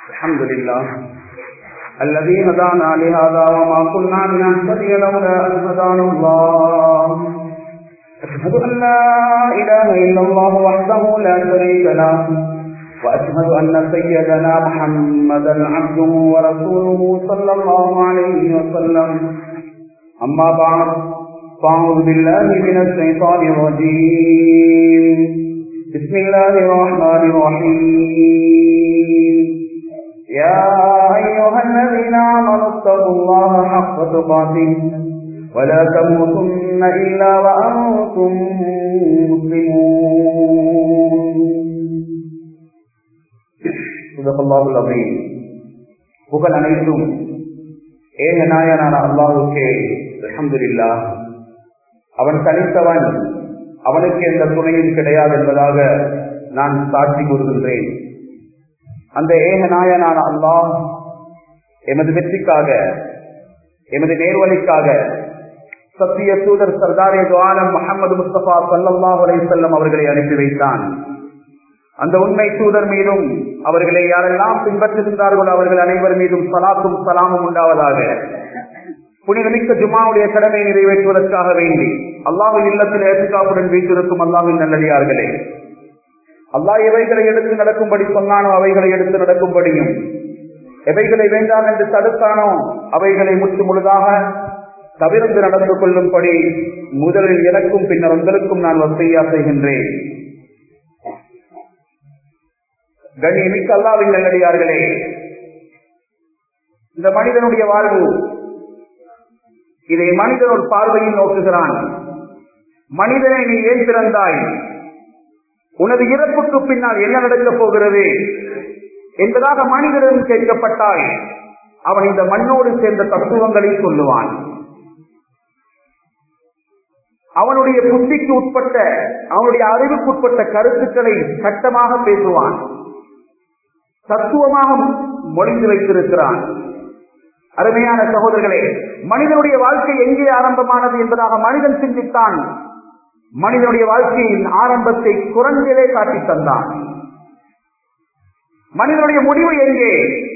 الحمد لله الذي هدانا لهذا وما كنا لنهتدي لولا أن هدانا الله أشهد أن لا إله إلا الله وحده لا شريك له وأشهد أن سيدنا محمدا عبده ورسوله صلى الله عليه وسلم أما بعد فأعوذ بالله من الشيطان الرجيم بسم الله الرحمن الرحيم يا أيها الذين آمنوا اتقوا الله حق تقاته ولا تموتن إلا وأنتم مسلمون صدق الله العظيم புகழ் அனைத்தும் ஏக நாயனான அல்லாஹுக்கே அலமதுல்லா அவன் தனித்தவன் அவனுக்கு எந்த துணையும் கிடையாது என்பதாக நான் சாட்சி கூறுகின்றேன் அந்த ஏக நாயனான அல்லாஹ் எமது வெற்றிக்காக எமது நேர்வழிக்காக சத்திய தூதர் சர்தாரே துவாலம் முகமது முஸ்தபா சல்லாஹ் அலைசல்லம் அவர்களை அனுப்பி வைத்தான் அந்த உண்மை தூதர் மீதும் அவர்களை யாரெல்லாம் பின்பற்றுகின்றார்களோ அவர்கள் அனைவர் மீதும் சலாத்தும் சலாமும் உண்டாவதாக புனிதமிக்க ஜுமாவுடைய கடமை நிறைவேற்றுவதற்காக வேண்டி அல்லாஹின் இல்லத்தில் ஏற்றுக்காப்புடன் வீட்டிருக்கும் அல்லாவின் நல்லடியார்களே அல்லாஹ் எவைகளை எடுத்து நடக்கும்படி சொன்னானோ அவைகளை எடுத்து நடக்கும்படியும் எவைகளை வேண்டாம் என்று தடுத்தானோ அவைகளை முற்று முழுதாக தவிர்த்து நடந்து கொள்ளும்படி முதலில் எனக்கும் பின்னர் உங்களுக்கும் நான் வசையா செய்கின்றேன் கண்ணியமிக்க அல்லாவின் நல்லடியார்களே இந்த மனிதனுடைய வாழ்வு இதை மனிதன் ஒரு பார்வையில் நோக்குகிறான் மனிதனை நீ ஏன் பிறந்தாய் உனது இறப்புக்கு பின்னால் என்ன நடக்கப் போகிறது என்பதாக மனிதனிடம் கேட்கப்பட்டால் அவன் இந்த மண்ணோடு சேர்ந்த தத்துவங்களை சொல்லுவான் அவனுடைய புத்திக்கு உட்பட்ட அவனுடைய அறிவுக்கு உட்பட்ட கருத்துக்களை சட்டமாக பேசுவான் தத்துவமாக மொழிந்து வைத்திருக்கிறான் அருமையான சகோதரர்களே மனிதனுடைய வாழ்க்கை எங்கே ஆரம்பமானது என்பதாக மனிதன் சிந்தித்தான் மனிதனுடைய வாழ்க்கையின் ஆரம்பத்தை குரங்கிலே காட்டி தந்தான் மனிதனுடைய முடிவு எங்கே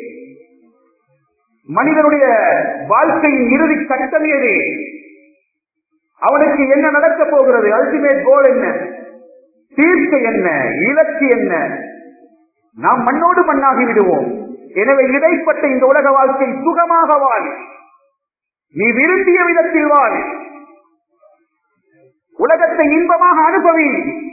மனிதனுடைய வாழ்க்கையின் இறுதி கட்டம் எது அவனுக்கு என்ன நடக்கப் போகிறது அல்டிமேட் கோல் என்ன தீர்க்க என்ன இலக்கு என்ன நாம் மண்ணோடு மண்ணாகி விடுவோம் எனவே இடைப்பட்ட இந்த உலக வாழ்க்கை சுகமாக வாழ் நீ விரும்பிய விதத்தில் வாழ் உலகத்தை இன்பமாக அனுபவி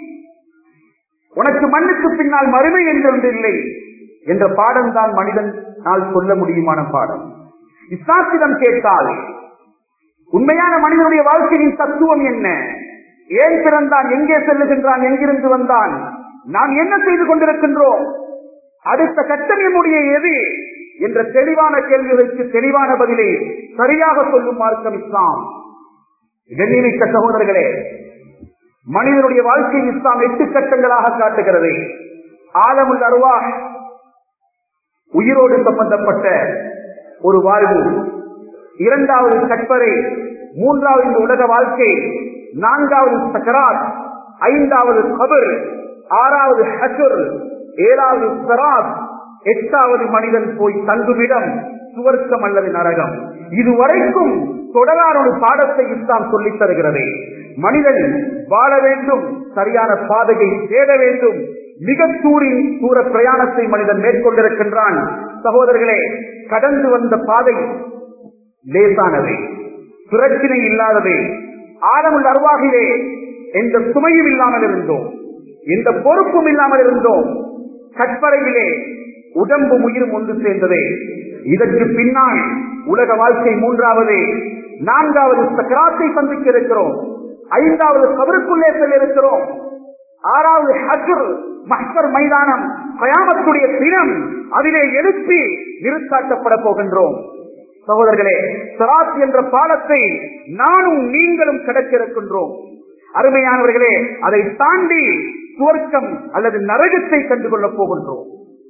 உனக்கு மண்ணுக்கு பின்னால் மறுமை என்று இல்லை என்ற பாடம் தான் மனிதன் சொல்ல முடியுமான பாடம் இஸ்லாத்திடம் கேட்டால் உண்மையான மனிதனுடைய வாழ்க்கையின் தத்துவம் என்ன ஏன் பிறந்தான் எங்கே செல்லுகின்றான் எங்கிருந்து வந்தான் நாம் என்ன செய்து கொண்டிருக்கின்றோம் அடுத்த கட்டம் நம்முடைய எது என்ற தெளிவான கேள்விகளுக்கு தெளிவான பதிலை சரியாக சொல்லும் மார்க்கம் இஸ்லாம் கண்ணியமிக்க சகோதரர்களே மனிதனுடைய வாழ்க்கை இஸ்லாம் எட்டு கட்டங்களாக காட்டுகிறது ஆலமுல் அருவா உயிரோடு சம்பந்தப்பட்ட ஒரு வாழ்வு இரண்டாவது கற்பரை மூன்றாவது இந்த உலக வாழ்க்கை நான்காவது சக்கராத் ஐந்தாவது கபர் ஆறாவது ஹசுர் ஏழாவது சராத் எட்டாவது மனிதன் போய் தங்குமிடம் சுவர்க்கம் அல்லது நரகம் இதுவரைக்கும் தொடரான ஒரு பாடத்தை இஸ்லாம் சொல்லித் தருகிறது மனிதன் வாழ வேண்டும் சரியான பாதையை தேட வேண்டும் மிக தூரின் தூர பிரயாணத்தை மனிதன் மேற்கொண்டிருக்கின்றான் சகோதரர்களே கடந்து வந்த பாதை லேசானது பிரச்சனை இல்லாதது ஆழமுள்ள அருவாகிலே எந்த சுமையும் இல்லாமல் இருந்தோம் எந்த பொறுப்பும் இல்லாமல் இருந்தோம் கற்பறையிலே உடம்பு உயிரும் ஒன்று சேர்ந்ததே இதற்கு பின்னால் உலக வாழ்க்கை மூன்றாவது நான்காவது சக்கராத்தை சந்திக்க இருக்கிறோம் ஐந்தாவது கபருக்குள்ளே செல்ல இருக்கிறோம் ஆறாவது ஹஜர் மஸ்கர் மைதானம் கயாமத்துடைய தினம் அதிலே எழுப்பி நிறுத்தாட்டப்பட போகின்றோம் சகோதரர்களே சராத் என்ற பாலத்தை நானும் நீங்களும் கடக்க இருக்கின்றோம் அருமையானவர்களே அதை தாண்டி சுவர்க்கம் அல்லது நரகத்தை கண்டுகொள்ளப் போகின்றோம்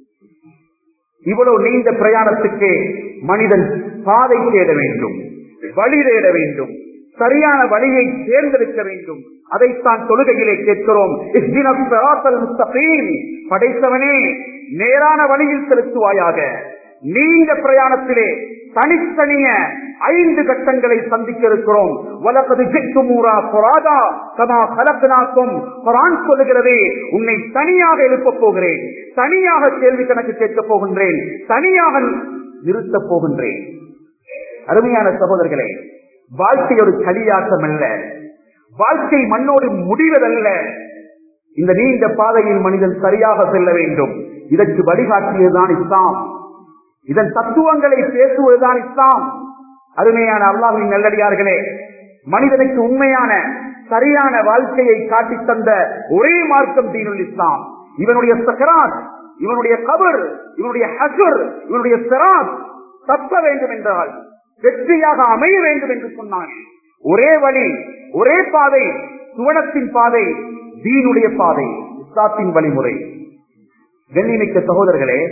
இவ்வளவு நீண்ட பிரயாணத்துக்கு மனிதன் பாதை தேட வேண்டும் வழி தேட வேண்டும் சரியான வழியை தேர்ந்தெடுக்க வேண்டும் அதைத்தான் தொழுகையிலே கேட்கிறோம் இஹ்தினஸ் சிராத்தல் முஸ்தகீம். படைத்தவனே நேரான வழியில் செலுத்துவாயாக நீண்ட பிரயாணத்திலே தனித்தனிய ஐந்து கட்டங்களை சந்திக்க இருக்கிறோம் வலப்பது ஜித்துமூரா புராதா கமா கலப்பினாக்கும் குரான் சொல்லுகிறதே உன்னை தனியாக எழுப்பப் போகிறேன் தனியாக கேள்வி கணக்கு கேட்கப் போகின்றேன் தனியாக நிறுத்தப் போகின்றேன் அருமையான சகோதரர்களே வாழ்க்கை ஒரு களியாட்டம் அல்ல வாழ்க்கை மண்ணோடு முடிவதல்ல இந்த நீண்ட பாதையில் மனிதன் சரியாக செல்ல வேண்டும் இதற்கு வழிகாட்டியதுதான் இஸ்லாம் இதன் தத்துவங்களை பேசுவதுதான் இஸ்லாம் அருமையான அல்லாஹின் நல்லடியார்களே மனிதனுக்கு உண்மையான சரியான வாழ்க்கையை காட்டித் தந்த ஒரே மார்க்கம் தீனுல் இஸ்லாம் இவனுடைய சக்கராத் இவனுடைய கபர் இவனுடைய ஹசர் இவனுடைய சிராத் தப்ப வேண்டும் என்றால் வெற்றியாக அமைய வேண்டும் என்று சொன்னான் ஒரே வழி ஒரே பாதை சுவனத்தின் பாதை தீனுடைய பாதை இஸ்லாத்தின் வழிமுறை கண்ணிமிக்க சகோதரர்களே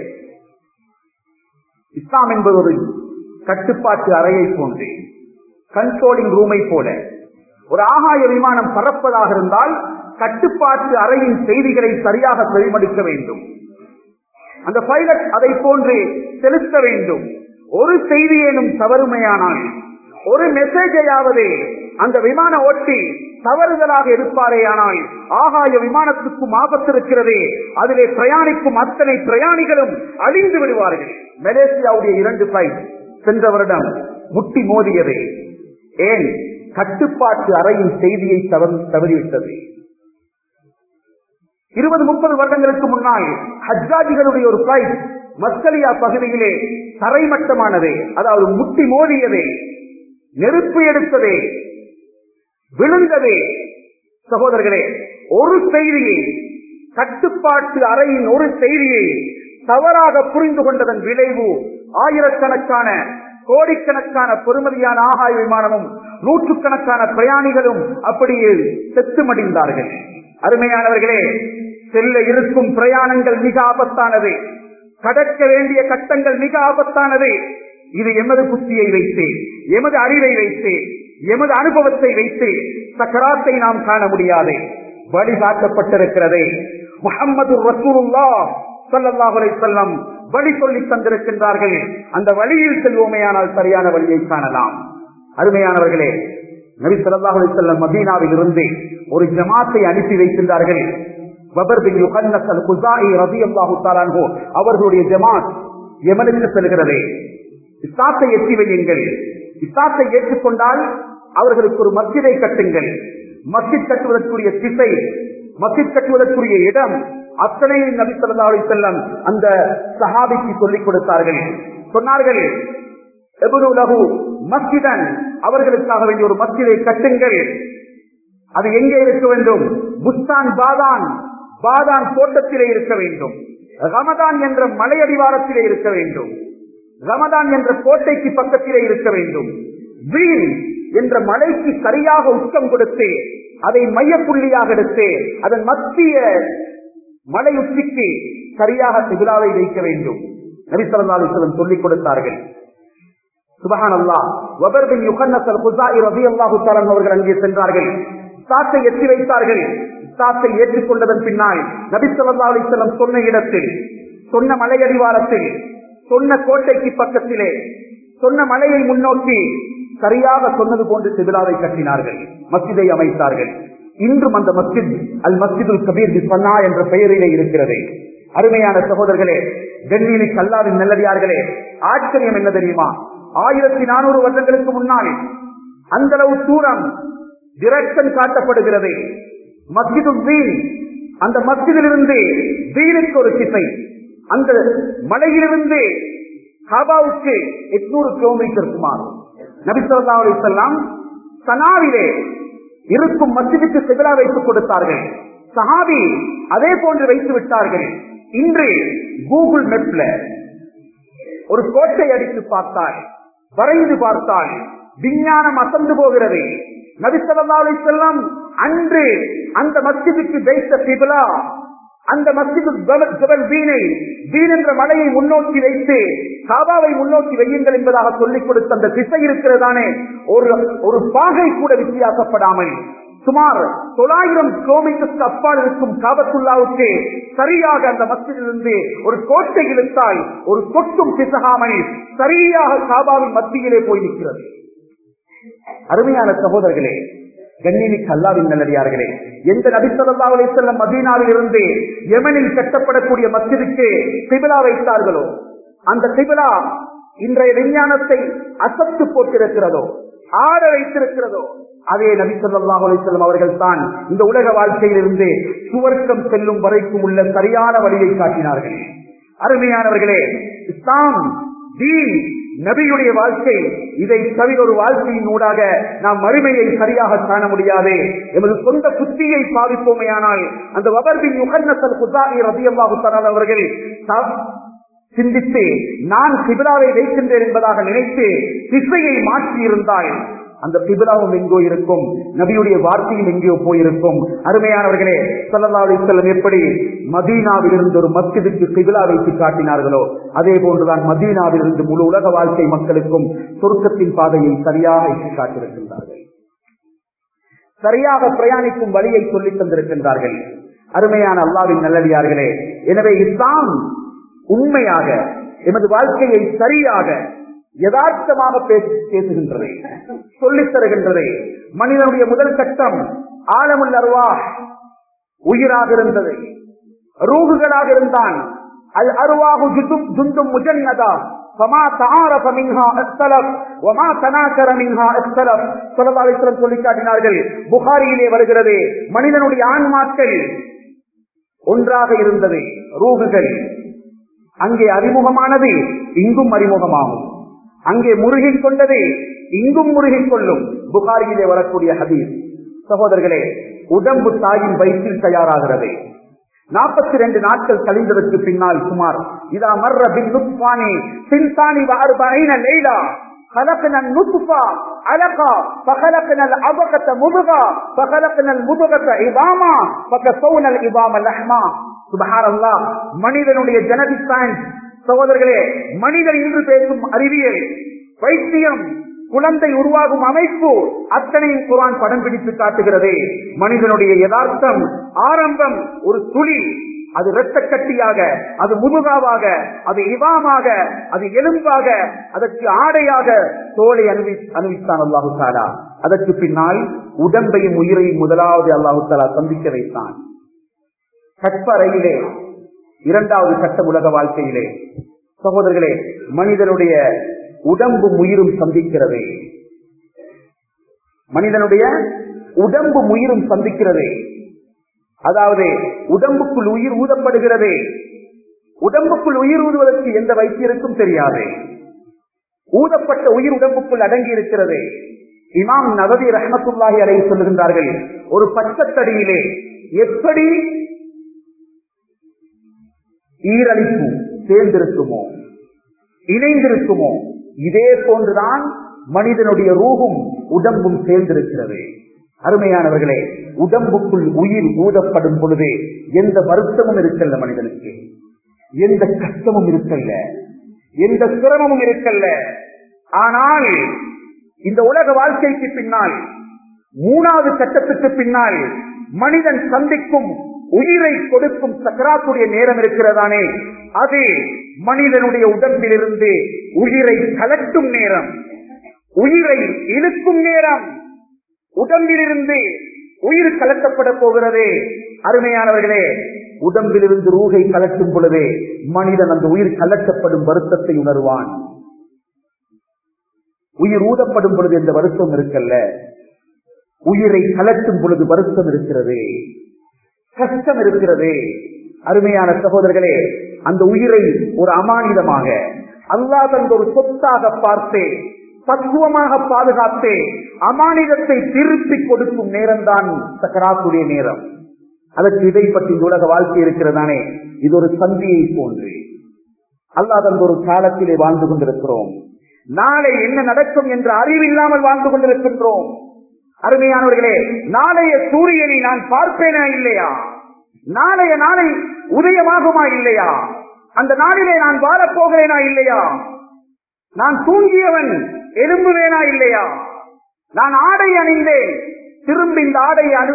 இஸ்லாம் என்பது ஒரு கட்டுப்பாட்டு அறையை போன்று கண்ட்ரோலிங் ரூமை போல ஒரு ஆகாய விமானம் பறப்பதாக இருந்தால் கட்டுப்பாட்டு அறையின் செய்திகளை சரியாக செவிமடுக்க வேண்டும் அந்த பைலட் அதை போன்று செலுத்த வேண்டும் ஒரு செய்தியேனும் தவறுமையானால் ஒரு மெசேஜையாவது அந்த விமான ஓட்டி தவறுதலாக இருப்பாரேயானால் ஆகாய விமானத்துக்கும் ஆபத்து இருக்கிறதே அதிலே பிரயாணிக்கும் அத்தனை பிரயாணிகளும் அழிந்து விடுவார்கள் மலேசியாவுடைய இரண்டு பிளைட் சென்ற வருடம் முட்டி மோதியது ஏன் கட்டுப்பாட்டு அறையின் செய்தியை தவறு தவறிவிட்டது இருபது முப்பது வருடங்களுக்கு முன்னால் ஹஜ்ஜாஜிகளுடைய ஒரு பிளைட் மஸ்கலியா பகுதியிலே தரைமட்டமானது அதாவது முட்டி மோதியது நெருப்பு எடுத்தது விழுந்தது சகோதரர்களே ஒரு செய்தியை கட்டுப்பாட்டு அறையின் ஒரு செய்தியை தவறாக புரிந்து கொண்டதன் விளைவு ஆயிரக்கணக்கான கோடிக்கணக்கான பெருமதியான ஆகாய விமானமும் நூற்றுக்கணக்கான பிரயாணிகளும் அப்படியே செத்து மடிந்தார்கள் அருமையானவர்களே செல்ல இருக்கும் பிரயாணங்கள் மிக ஆபத்தானது கடக்க வேண்டிய கட்டங்கள் மிக ஆபத்தானது இது எமது புத்தியை வைத்து எமது அறிவை வைத்து எமது அனுபவத்தை வைத்து சக்கராத்தை நாம் காண முடியாது வழிகாட்டப்பட்டிருக்கிறது முகம்மது ரசூலுல்லா சல்லல்லாஹுலை செல்லம் வழி சொல்லி தந்திருக்கின்றார்கள் அந்த வழியில் செல்வோமையானால் சரியான வழியை காணலாம் அருமையானவர்களே நபி சல்லாஹுலை செல்லம் மதீனாவில் இருந்து ஒரு ஜமாத்தை அனுப்பி வைக்கின்றார்கள் அவர்களுடைய ஜமாத் எமனுக்கு செல்கிறது இஸ்லாத்தை எட்டி வையுங்கள் இஸ்லாத்தை ஏற்றுக்கொண்டால் அவர்களுக்கு ஒரு மஸ்ஜிதை கட்டுங்கள் மஸ்ஜித் கட்டுவதற்குரிய திசை மஸ்ஜித் கட்டுவதற்குரிய இடம் அத்தனை நபி சொல்லா செல்லம் அந்த சஹாபிக்கு சொல்லிக் கொடுத்தார்கள் சொன்னார்கள் மஸ்ஜிதன் அவர்களுக்காக வேண்டிய ஒரு மஸ்ஜிதை கட்டுங்கள் அது எங்கே இருக்க வேண்டும் புஸ்தான் பாதான் பாதான் தோட்டத்திலே இருக்க வேண்டும் ரமதான் என்ற மலையடிவாரத்திலே இருக்க வேண்டும் ரமதான் என்ற கோட்டைக்கு பக்கத்திலே இருக்க வேண்டும் வீண் என்ற மலைக்கு சரியாக உச்சம் கொடுத்து அதை மையப்புள்ளியாக எடுத்து அதன் மத்திய மலை உச்சிக்கு சரியாக சிகுலாவை வைக்க வேண்டும் நபிசல்லாஸ்லம் சொல்லிக் கொடுத்தார்கள் சுபஹான் அல்லா வபர்பின் யுகன்னசல் குசாஇ ரபி அல்லாஹு அவர்கள் அங்கே சென்றார்கள் சாத்தை எட்டி வைத்தார்கள் சாத்தை ஏற்றுக்கொண்டதன் பின்னால் நபி சொல்லா அலிசல்லம் சொன்ன இடத்தில் சொன்ன மலையடிவாரத்தில் சொன்ன கோட்டைக்கு பக்கத்திலே சொன்ன மலையை முன்னோக்கி சரியாக சொன்னது போன்று சிவிலாவை கட்டினார்கள் மஸ்ஜிதை அமைத்தார்கள் இன்றும் அந்த மஸ்ஜித் அல் மஸ்ஜிதுல் கபீர் பன்னா என்ற பெயரிலே இருக்கிறது அருமையான சகோதரர்களே டெல்லியில் கல்லாவின் நல்லடியார்களே ஆச்சரியம் என்ன தெரியுமா ஆயிரத்தி நானூறு வருடங்களுக்கு முன்னால் அந்த அளவு தூரம் டிரெக்ஷன் காட்டப்படுகிறது மஸ்ஜிது வீண் அந்த மஸ்ஜிதிலிருந்து வீணுக்கு ஒரு திசை அந்த மலையிலிருந்து ஹாபாவுக்கு எட்நூறு கிலோமீட்டர் சுமார் நபிசல்லா அலிசல்லாம் சனாவிலே இருக்கும் மஸ்ஜிதுக்கு சிவிலா வைத்துக் கொடுத்தார்கள் சஹாபி அதே போன்று வைத்து விட்டார்கள் இன்று கூகுள் மெப்ல ஒரு கோட்டை அடித்து பார்த்தால் வரைந்து பார்த்தால் விஞ்ஞானம் அசந்து போகிறது நபிசல்லா அலிசல்லாம் அன்று அந்த மஸ்ஜிதுக்கு வைத்த சிபிலா அந்த மஸ்ஜிது வீணை வீண் என்ற மலையை முன்னோக்கி வைத்து காபாவை முன்னோக்கி வையுங்கள் என்பதாக சொல்லிக் கொடுத்த அந்த திசை இருக்கிறதானே ஒரு ஒரு பாகை கூட வித்தியாசப்படாமல் சுமார் தொள்ளாயிரம் கிலோமீட்டருக்கு அப்பால் இருக்கும் காபத்துல்லாவுக்கு சரியாக அந்த மத்தியிலிருந்து ஒரு கோட்டை இழுத்தால் ஒரு சொட்டும் பிசகாமல் சரியாக காபாவின் மத்தியிலே போய் நிற்கிறது அருமையான சகோதரர்களே கண்ணிமிக்கு அல்லாவின் நல்லடியார்களே எந்த நபிசல்லாவலை செல்லும் மதீனாவில் இருந்து யமனில் கட்டப்படக்கூடிய மஸ்ஜிதுக்கு சிபிலா வைத்தார்களோ அந்த சிபிலா இன்றைய விஞ்ஞானத்தை அசத்து போட்டிருக்கிறதோ ஆட வைத்திருக்கிறதோ அதே நபி சொல்லாஹ் அலிசல்லம் அவர்கள் தான் இந்த உலக வாழ்க்கையிலிருந்து சுவர்க்கம் செல்லும் வரைக்கும் உள்ள சரியான வழியை காட்டினார்கள் அருமையானவர்களே இஸ்லாம் தீன் நபியுடைய வாழ்க்கை இதை தவிர ஒரு வாழ்க்கையின் ஊடாக நாம் மறுமையை சரியாக காண முடியாது எமது சொந்த புத்தியை பாவிப்போமையானால் அந்த வபர்பின் முகன்னசல் குசாரி ரபியல்லாஹு தரால் அவர்கள் சிந்தித்து நான் சிபிலாவை வைக்கின்றேன் என்பதாக நினைத்து திசையை மாற்றி இருந்தால் அந்த பிபிலாவும் எங்கோ இருக்கும் நபியுடைய வார்த்தையும் எங்கேயோ போயிருக்கும் அருமையானவர்களே சல்லா அலிசல்லம் எப்படி மதீனாவில் இருந்து ஒரு மஸ்ஜிதுக்கு பிபிலா வைத்து காட்டினார்களோ அதே போன்றுதான் மதீனாவில் இருந்து முழு உலக வாழ்க்கை மக்களுக்கும் சொர்க்கத்தின் பாதையை சரியாக வைத்து காட்டியிருக்கின்றார்கள் சரியாக பிரயாணிக்கும் வழியை சொல்லித் தந்திருக்கின்றார்கள் அருமையான அல்லாவின் நல்லடியார்களே எனவே இஸ்லாம் உண்மையாக எமது வாழ்க்கையை சரியாக யதார்த்தமாக பேசுகின்றது சொல்லித் தருகின்றது மனிதனுடைய முதல் கட்டம் ஆழமுள்ள அருவா உயிராக இருந்தது ரூகுகளாக இருந்தான் அல் அருவாகு ஜுந்தும் முஜன்னதா فما تعارف منها اختلف وما تناكر منها اختلف ஸல்லல்லாஹு அலைஹி வஸல்லம் சொல்லி காட்டினார்கள் புகாரியிலே வருகிறது மனிதனுடைய ஆன்மாக்கள் ஒன்றாக இருந்தது ரூகுகள் அங்கே அறிமுகமானது இங்கும் அறிமுகமாகும் அங்கே முருகிக் கொண்டது இங்கும் முருகிக் கொள்ளும் புகாரியிலே வரக்கூடிய ஹதீஸ் சகோதரர்களே உடம்பு தாயின் வயிற்றில் தயாராகிறது நாற்பத்தி ரெண்டு நாட்கள் கழிந்ததற்கு பின்னால் சுமார் இதா மர்ற பின் நுத்பானி சின்சானி வார்பைன லைலா خلقنا النطفة علقة فخلقنا العبقة مضغة فخلقنا المضغة عظاما فكسونا العظام لحما سبحان الله மனிதனுடைய ஜெனடிக் சயின்ஸ் சகோதரர்களே மனிதன் இன்று பேசும் அறிவியல் வைத்தியம் குழந்தை உருவாகும் அமைப்பு அத்தனையும் குரான் படம் பிடித்து காட்டுகிறது மனிதனுடைய யதார்த்தம் ஆரம்பம் ஒரு துளி அது இரத்த கட்டியாக அது முதுகாவாக அது இவாமாக அது எலும்பாக அதற்கு ஆடையாக தோலை அனுவி அனுவித்தான் அல்லாஹு தாலா அதற்கு பின்னால் உடம்பையும் உயிரையும் முதலாவது அல்லாஹு தாலா சந்திக்க வைத்தான் கற்பறையிலே இரண்டாவது கட்ட உலக வாழ்க்கையிலே சகோதரர்களே மனிதனுடைய உடம்பும் உயிரும் சந்திக்கிறது மனிதனுடைய உடம்பும் உயிரும் சந்திக்கிறது அதாவது உடம்புக்குள் உயிர் ஊதப்படுகிறது உடம்புக்குள் உயிர் ஊதுவதற்கு எந்த வைத்தியருக்கும் தெரியாது ஊதப்பட்ட உயிர் உடம்புக்குள் அடங்கி இருக்கிறது இமாம் நவதி ரஹமத்துல்லாஹி அலை சொல்லுகின்றார்கள் ஒரு பச்சத்தடியிலே எப்படி ஈரழிப்பு சேர்ந்திருக்குமோ இணைந்திருக்குமோ இதே போன்றுதான் மனிதனுடைய ரூகும் உடம்பும் சேர்ந்திருக்கிறது அருமையானவர்களே உடம்புக்குள் உயிர் ஊதப்படும் பொழுது எந்த வருத்தமும் இருக்கல்ல மனிதனுக்கு எந்த கஷ்டமும் இருக்கல்ல எந்த சிரமமும் இருக்கல்ல ஆனால் இந்த உலக வாழ்க்கைக்கு பின்னால் மூணாவது கட்டத்துக்கு பின்னால் மனிதன் சந்திக்கும் உயிரை கொடுக்கும் சக்கராத்துடைய நேரம் இருக்கிறதானே அது மனிதனுடைய உடம்பிலிருந்து உயிரை கலட்டும் நேரம் உயிரை இழுக்கும் நேரம் உடம்பிலிருந்து உயிர் கலட்டப்பட போகிறது அருமையானவர்களே உடம்பிலிருந்து ரூகை கலட்டும் பொழுதே மனிதன் அந்த உயிர் கலட்டப்படும் வருத்தத்தை உணர்வான் உயிர் ஊதப்படும் பொழுது எந்த வருத்தம் இருக்கல்ல உயிரை கலட்டும் பொழுது வருத்தம் இருக்கிறது கஷ்டம் இருக்கிறது அருமையான சகோதரர்களே அந்த உயிரை ஒரு அமானிதமாக அல்லா தந்த ஒரு சொத்தாக பார்த்து பக்குவமாக பாதுகாத்து அமானிதத்தை திருப்பி கொடுக்கும் நேரம்தான் சக்கராக்குடைய நேரம் அதற்கு இதை பற்றி உலக வாழ்க்கை இருக்கிறதானே இது ஒரு சந்தியை போன்று அல்லா தந்த ஒரு காலத்திலே வாழ்ந்து கொண்டிருக்கிறோம் நாளை என்ன நடக்கும் என்ற அறிவில்லாமல் வாழ்ந்து கொண்டிருக்கின்றோம் அருமையானவர்களே நாளைய சூரியனை நான் பார்ப்பேனா இல்லையா நாளைய நாளை உதயமாகுமா இல்லையா அந்த நாளிலே நான் வாழப்போகிறேனா இல்லையா நான் தூங்கியவன் எலும்புவேனா இல்லையா நான் ஆடை அணிந்தேன் திரும்பி இந்த ஆடையை அணு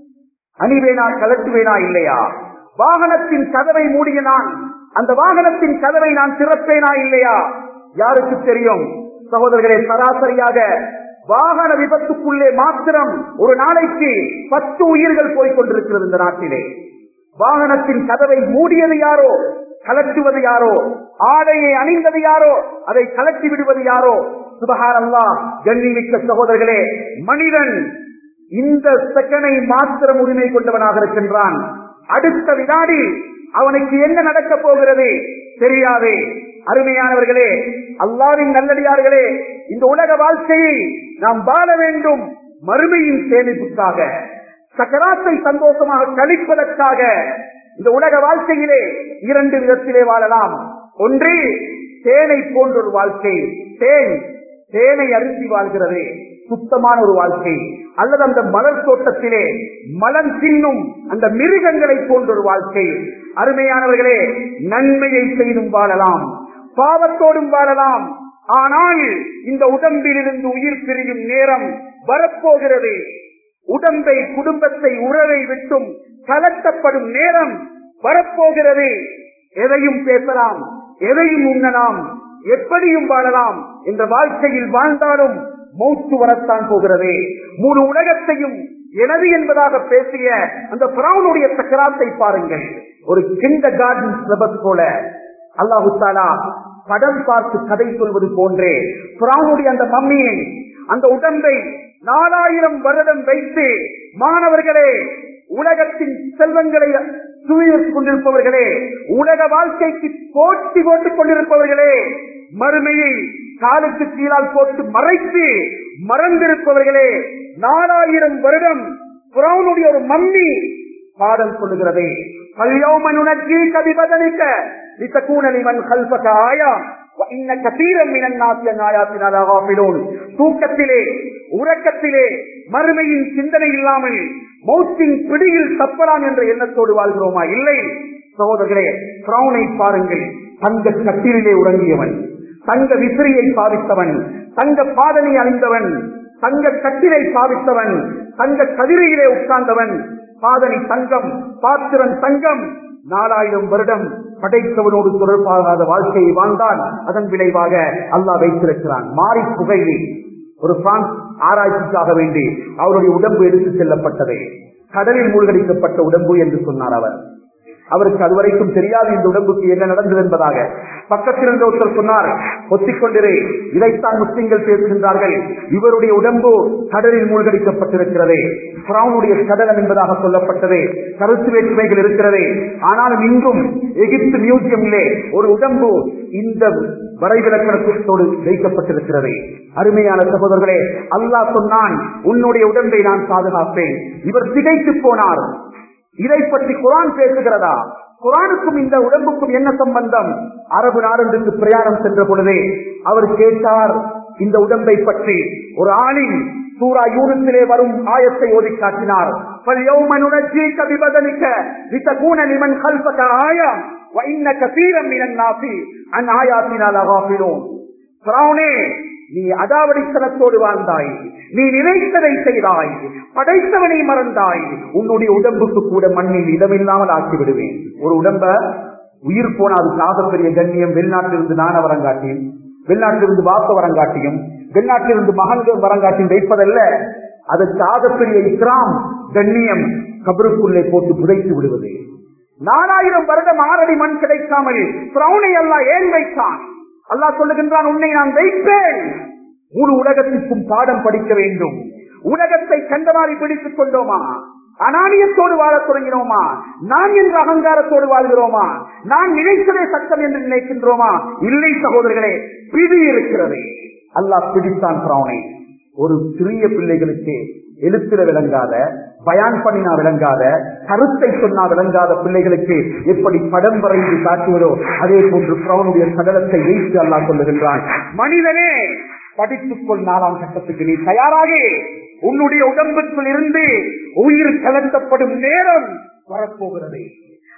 அணிவேனா கலட்டுவேனா இல்லையா வாகனத்தின் கதவை மூடிய நான் அந்த வாகனத்தின் கதவை நான் திறப்பேனா இல்லையா யாருக்கு தெரியும் சகோதரர்களே சராசரியாக வாகன விபத்துக்குள்ளே மாத்திரம் ஒரு நாளைக்கு பத்து உயிர்கள் போய்க் கொண்டிருக்கிறது இந்த நாட்டிலே வாகனத்தின் கதவை மூடியது யாரோ கலட்டுவது யாரோ ஆடையை அணிந்தது யாரோ அதை கலட்டி விடுவது யாரோ சுபகார் அல்லா கண்ணிமிக்க சகோதரர்களே மனிதன் இந்த செகனை மாத்திரம் உரிமை கொண்டவனாக இருக்கின்றான் அடுத்த வினாடி அவனுக்கு என்ன நடக்கப் போகிறது தெரியாதே அருமையானவர்களே அல்லாவின் நல்லடியார்களே இந்த உலக வாழ்க்கையை நாம் வாழ வேண்டும் மறுமையின் சேமிப்புக்காக சக்கராத்தை சந்தோஷமாக கழிப்பதற்காக இந்த உலக வாழ்க்கையிலே இரண்டு விதத்திலே வாழலாம் ஒன்று தேனை போன்ற ஒரு வாழ்க்கை தேன் தேனை அருந்தி வாழ்கிறது சுத்தமான ஒரு வாழ்க்கை அல்லது அந்த மலர் தோட்டத்திலே மலம் தின்னும் அந்த மிருகங்களை போன்ற ஒரு வாழ்க்கை அருமையானவர்களே நன்மையை செய்தும் வாழலாம் பாவத்தோடும் வாழலாம் ஆனால் இந்த உடம்பிலிருந்து உயிர் பிரியும் நேரம் வரப்போகிறது உடம்பை குடும்பத்தை உறவை விட்டும் கலட்டப்படும் நேரம் வரப்போகிறது எதையும் பேசலாம் எதையும் உண்ணலாம் எப்படியும் வாழலாம் என்ற வாழ்க்கையில் வாழ்ந்தாலும் மௌத்து வரத்தான் போகிறது முழு உலகத்தையும் எனது என்பதாக பேசிய அந்த பிராவுனுடைய சக்கராத்தை பாருங்கள் ஒரு கிண்ட கார்டன் சிலபஸ் போல அல்லாஹு தாலா படம் பார்த்து கதை சொல்வது போன்றே பிராவுனுடைய அந்த மம்மியை அந்த உடம்பை நாலாயிரம் வருடம் வைத்து மாணவர்களே உலகத்தின் செல்வங்களை சுவீகரித்துக் கொண்டிருப்பவர்களே உலக வாழ்க்கைக்கு போட்டி போட்டுக் கொண்டிருப்பவர்களே மறுமையை காலுக்கு கீழால் போட்டு மறைத்து மறந்திருப்பவர்களே நாலாயிரம் வருடம் புறவனுடைய ஒரு மம்மி பாடல் சொல்லுகிறது கல்யோமனுனக்கி கதிபதனிக்க لتكون لمن خلفك آية وإن كثيرا من الناس عن آياتنا لغافلون தூக்கத்திலே உறக்கத்திலே மறுமையின் சிந்தனை இல்லாமல் மௌத்தின் பிடியில் தப்பலாம் என்ற எண்ணத்தோடு வாழ்கிறோமா இல்லை சகோதரர்களே பிரவுனை பாருங்கள் தங்க கட்டிலே உறங்கியவன் தங்க விசிறியை பாவித்தவன் தங்க பாதனை அணிந்தவன் தங்க கட்டிலை பாவித்தவன் தங்க கதிரையிலே உட்கார்ந்தவன் பாதனை தங்கம் பாத்திரன் தங்கம் நாலாயிரம் வருடம் படைத்தவனோடு தொடர்பாகாத வாழ்க்கையை வாழ்ந்தான் அதன் விளைவாக அல்லாஹ் வைத்திருக்கிறான் மாறி புகையிலே ஒரு பிரான்ஸ் ஆராய்ச்சிக்காக வேண்டி அவருடைய உடம்பு எடுத்து செல்லப்பட்டது கடலில் மூழ்கடிக்கப்பட்ட உடம்பு என்று சொன்னார் அவர் அவருக்கு அதுவரைக்கும் தெரியாது இந்த உடம்புக்கு என்ன நடந்தது என்பதாக பக்கத்தில் இருந்த ஒருத்தர் சொன்னார் ஒத்திக்கொண்டிரே இதைத்தான் முஸ்லிம்கள் பேசுகின்றார்கள் இவருடைய உடம்பு கடலில் மூழ்கடிக்கப்பட்டிருக்கிறது பிராவுனுடைய சடலம் என்பதாக சொல்லப்பட்டது கருத்து வேற்றுமைகள் இருக்கிறது ஆனால் இன்றும் எகிப்து மியூசியமிலே ஒரு உடம்பு இந்த வரைவிலக்கணத்தோடு வைக்கப்பட்டிருக்கிறது அருமையான சகோதரர்களே அல்லாஹ் சொன்னான் உன்னுடைய உடம்பை நான் பாதுகாப்பேன் இவர் திகைத்து போனார் இதை பற்றி குரான் பேசுகிறதா குரானுக்கும் இந்த உடம்புக்கும் என்ன சம்பந்தம் அரபு நாடுகளுக்கு பிரயாணம் சென்ற பொழுதே அவர் கேட்டார் இந்த உடம்பை பற்றி ஒரு ஆணின் சூரா யூனித்திலே வரும் ஆயத்தை ஓதி காட்டினார் فَالْيَوْمَ نُنَجِّيكَ بِبَدَنِكَ لِتَكُونَ لِمَنْ خَلْفَكَ آيَةً وَإِنَّ كَثِيرًا مِنَ النَّاسِ عَنْ آيَاتِنَا لَغَافِلُونَ பிராவுனே நீ அடாவடித்தனத்தோடு வாழ்ந்தாய் நீ நினைத்ததை செய்தாய் படைத்தவனை மறந்தாய் உன்னுடைய உடம்புக்கு கூட மண்ணில் இடமில்லாமல் ஆக்கி விடுவேன் ஒரு உடம்ப உயிர் போன அதுக்கு ஆகப்பெரிய கண்ணியம் வெளிநாட்டிலிருந்து நான வரங்காட்டியும் வெளிநாட்டிலிருந்து வாப்ப வரங்காட்டியும் வெளிநாட்டிலிருந்து மகன்கள் வரங்காட்டியும் வைப்பதல்ல அதற்கு ஆகப்பெரிய இஸ்லாம் கண்ணியம் கபருக்குள்ளே போட்டு புதைத்து விடுவது நாலாயிரம் வருடம் ஆறடி மண் கிடைக்காமல் பிரவுனை எல்லாம் ஏன் வைத்தான் அல்லாஹ் சொல்லுகின்றான் உன்னை நான் வைப்பேன் முழு உலகத்திற்கும் பாடம் படிக்க வேண்டும் உலகத்தை கண்டமாறி பிடித்துக் கொண்டோமா அனானியத்தோடு வாழத் தொடங்கினோமா நான் என்ற அகங்காரத்தோடு வாழ்கிறோமா நான் நினைத்ததே சட்டம் என்று நினைக்கின்றோமா இல்லை சகோதரர்களே பிடி இருக்கிறது அல்லாஹ் பிடித்தான் பிராவனை ஒரு சிறிய பிள்ளைகளுக்கு எழுத்திர விளங்காத பயான் பண்ணினா விளங்காத கருத்தை சொன்னா விளங்காத பிள்ளைகளுக்கு எப்படி படம் வரைந்து காட்டுவதோ அதே போன்று பிரவனுடைய சடலத்தை வைத்து அல்லாஹ் சொல்லுகின்றான் மனிதனே படித்துக் கொள் நாலாம் கட்டத்துக்கு நீ தயாராக உன்னுடைய உடம்புக்குள் இருந்து உயிர் கலந்தப்படும் நேரம் வரப்போகிறது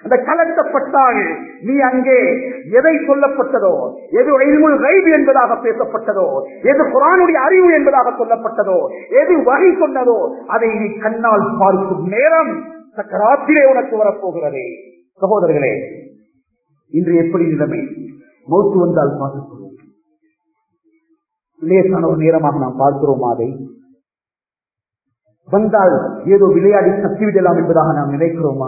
அந்த கலட்டப்பட்டால் நீ அங்கே எதை சொல்லப்பட்டதோ எது இல்முல் கைது என்பதாக பேசப்பட்டதோ எது குரானுடைய அறிவு என்பதாக சொல்லப்பட்டதோ எது வகை சொன்னதோ அதை நீ கண்ணால் பார்க்கும் நேரம் சக்கராத்திலே உனக்கு வரப்போகிறதே சகோதரர்களே இன்று எப்படி நிலைமை மௌத்து வந்தால் பார்த்துக் லேசான ஒரு நேரமாக நாம் பார்க்கிறோம் அதை வந்தால் ஏதோ விளையாடி தப்பிவிடலாம் என்பதாக நாம் நினைக்கிறோமா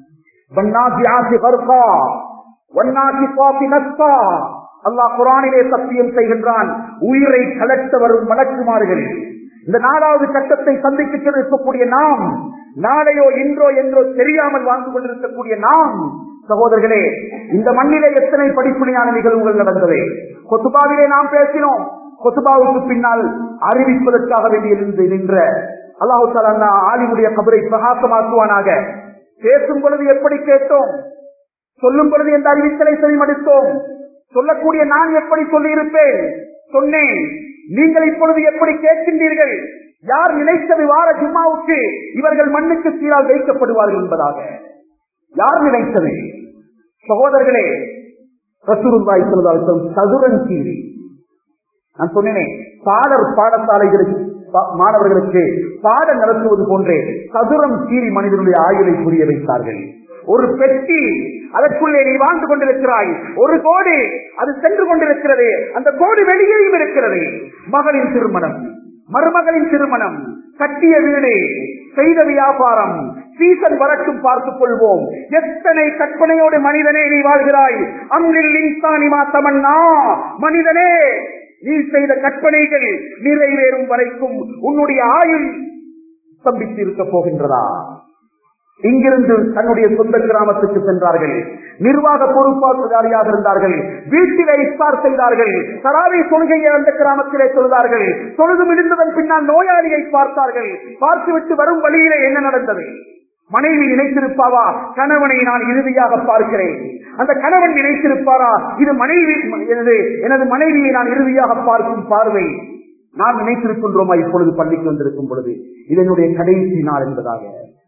அல்லாஹ் குரானிலே சத்தியம் செய்கின்றான் உயிரை கலட்ட வரும் வழக்குமாறுகள் இந்த நாலாவது சட்டத்தை சந்திக்க இருக்கக்கூடிய நாம் நாளையோ இன்றோ என்றோ தெரியாமல் வாழ்ந்து கொண்டிருக்கக்கூடிய நாம் சகோதரர்களே இந்த மண்ணிலே எத்தனை படிப்புணியான நிகழ்வுகள் நடந்தது கொத்துபாவிலே நாம் பேசினோம் கொத்துபாவுக்கு பின்னால் அறிவிப்பதற்காக வேண்டியிருந்து நின்ற அல்லாஹு தாலா ஆலிமுடைய கபரை பிரகாசமாக்குவானாக பேசும் பொழுது எப்படி கேட்டோம் சொல்லும் பொழுது எந்த அறிவித்தலை செவிமடுத்தோம் சொல்லக்கூடிய நான் எப்படி சொல்லியிருப்பேன் சொன்னேன் நீங்கள் இப்பொழுது எப்படி கேட்கின்றீர்கள் யார் நினைத்தது வார ஜும்மாவுக்கு இவர்கள் மண்ணுக்கு சீரால் வைக்கப்படுவார்கள் என்பதாக யார் நினைத்தது சகோதரர்களே ரசூருல்லாய் சொல்வதால் சதுரன் கீழி நான் சொன்னேனே பாடர் பாடசாலைகளுக்கு மாணவர்களுக்கு பாடம் நடத்துவது போன்றே சதுரம் கீறி மனிதனுடைய ஆயுளை புரிய வைத்தார்கள் ஒரு பெட்டி அதற்குள்ளே நீ வாழ்ந்து கொண்டிருக்கிறாய் ஒரு கோடு அது சென்று கொண்டிருக்கிறது அந்த கோடு வெளியேயும் இருக்கிறது மகளின் திருமணம் மருமகளின் திருமணம் கட்டிய வீடு செய்த வியாபாரம் சீசன் வரட்டும் பார்த்துக் கொள்வோம் எத்தனை கற்பனையோடு மனிதனே நீ வாழ்கிறாய் அங்கில் இன்சானிமா தமன்னா மனிதனே நீ செய்த கற்பனைகள் நிறைவேறும் வரைக்கும் உன்னுடைய ஆயுள் ஸ்தம்பித்து இருக்க போகின்றதா இங்கிருந்து தன்னுடைய சொந்த கிராமத்துக்கு சென்றார்கள் நிர்வாக பொறுப்பாளர்களாக இருந்தார்கள் வீட்டிலே இஸ்தார் செய்தார்கள் சராவை தொழுகையை அந்த கிராமத்திலே தொழுதார்கள் தொழுது முடிந்ததன் பின்னால் நோயாளியை பார்த்தார்கள் பார்த்துவிட்டு வரும் வழியிலே என்ன நடந்தது மனைவி நினைத்திருப்பாவா கணவனை நான் இறுதியாக பார்க்கிறேன் அந்த கணவன் நினைத்திருப்பாரா இது மனைவி எனது எனது மனைவியை நான் இறுதியாக பார்க்கும் பார்வை நாம் நினைத்திருக்கின்றோமா இப்பொழுது பள்ளிக்கு வந்திருக்கும் பொழுது இது என்னுடைய கடைசி நாள் என்பதாக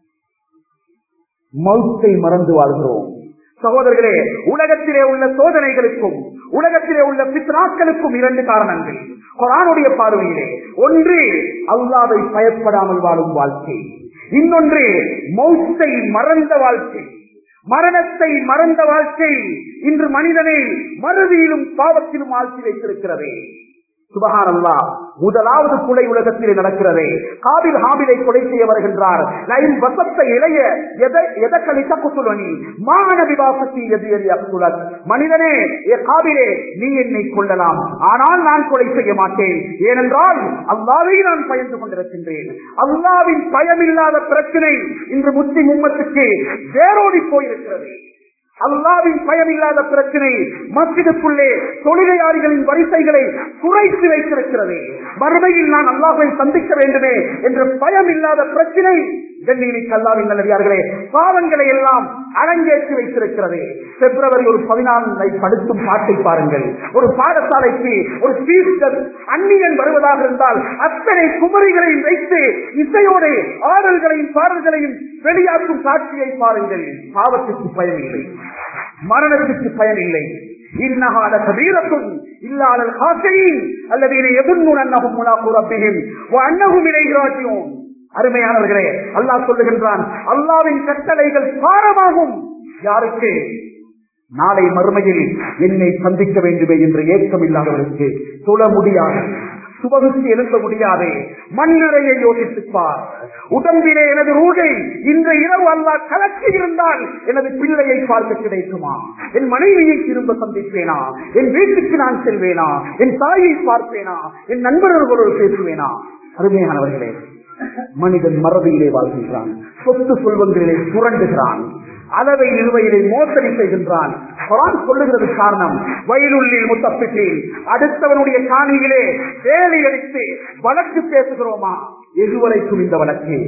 மௌத்தை மறந்து வாழ்கிறோம் சகோதரர்களே உலகத்திலே உள்ள சோதனைகளுக்கும் உலகத்திலே உள்ள பித்ராக்களுக்கும் இரண்டு காரணங்கள் குரானுடைய பார்வையிலே ஒன்று அல்லாவை பயப்படாமல் வாழும் வாழ்க்கை இன்னொன்று மௌத்தை மறந்த வாழ்க்கை மரணத்தை மறந்த வாழ்க்கை இன்று மனிதனை மறுதியிலும் பாவத்திலும் ஆழ்த்தி வைத்திருக்கிறது சுபகானல்லா முதலாவது கொலை உலகத்திலே நடக்கிறது காபில் ஹாபிலை கொலை செய்ய வருகின்றார் லைன் வசத்த இளைய எதக்களி தக்குசுலனி மான விவாசத்தி எது எது அக்குலன் மனிதனே ஏ காபிலே நீ என்னை கொள்ளலாம் ஆனால் நான் கொலை செய்ய மாட்டேன் ஏனென்றால் அல்லாவை நான் பயந்து கொண்டிருக்கின்றேன் அல்லாவின் பயமில்லாத பிரச்சனை இன்று முஸ்லிம் உம்மத்துக்கு வேரோடி போயிருக்கிறது அல்லாவின் பயமில்லாத பிரச்சனை மஸ்ஜிதுக்குள்ளே தொழிலாளிகளின் வரிசைகளை குறைத்து வைத்திருக்கிறது மறுமையில் நான் அல்லாஹை சந்திக்க வேண்டுமே என்ற பயம் இல்லாத பிரச்சனை கண்ணியமிக்க அல்லாவின் நல்லடியார்களே பாவங்களை எல்லாம் அரங்கேற்றி வைத்திருக்கிறது பிப்ரவரி ஒரு பதினாலை படுத்தும் பாட்டை பாருங்கள் ஒரு பாடசாலைக்கு ஒரு டீச்சர் அந்நியன் வருவதாக இருந்தால் அத்தனை குமரிகளையும் வைத்து இசையோடு ஆடல்களையும் பாடல்களையும் வெளியாக்கும் காட்சியை பாருங்கள் பாவத்திற்கு பயன் இல்லை மரணத்திற்கு பயன் இல்லை இன்னகால கபீரத்தும் இல்லாத காசையின் அல்லது எதிர்நூன் அன்னகும் முலாக்கு ரப்பியும் அன்னகும் இணைகிறாட்டியும் அருமையானவர்களே அல்லாஹ் சொல்லுகின்றான் அல்லாவின் கட்டளைகள் பாரமாகும் யாருக்கு நாளை மறுமையில் என்னை சந்திக்க வேண்டுமே என்ற ஏக்கம் இல்லாதவருக்கு தொழ முடியாது சுபகுக்கு எழுத முடியாது மண்ணறையை யோசித்துப்பார் உடம்பிலே எனது ரூகை இன்று இரவு அல்லா கலக்கி இருந்தால் எனது பிள்ளையை பார்க்க கிடைக்குமா என் மனைவியை திரும்ப சந்திப்பேனா என் வீட்டுக்கு நான் செல்வேனா என் தாயை பார்ப்பேனா என் நண்பர்களோடு பேசுவேனா அருமையானவர்களே மனிதன் மறதியிலே வாழ்கின்றான் சொத்து சொல்வங்களிலே சுரண்டுகிறான் அளவை நிறுவையிலே மோசடி செய்கின்றான் குரான் சொல்லுகிறது காரணம் வயலுள்ளில் முத்தப்பிட்டேன் அடுத்தவனுடைய காணியிலே வேலை அடித்து வழக்கு பேசுகிறோமா எதுவரைக்கும் இந்த வழக்கு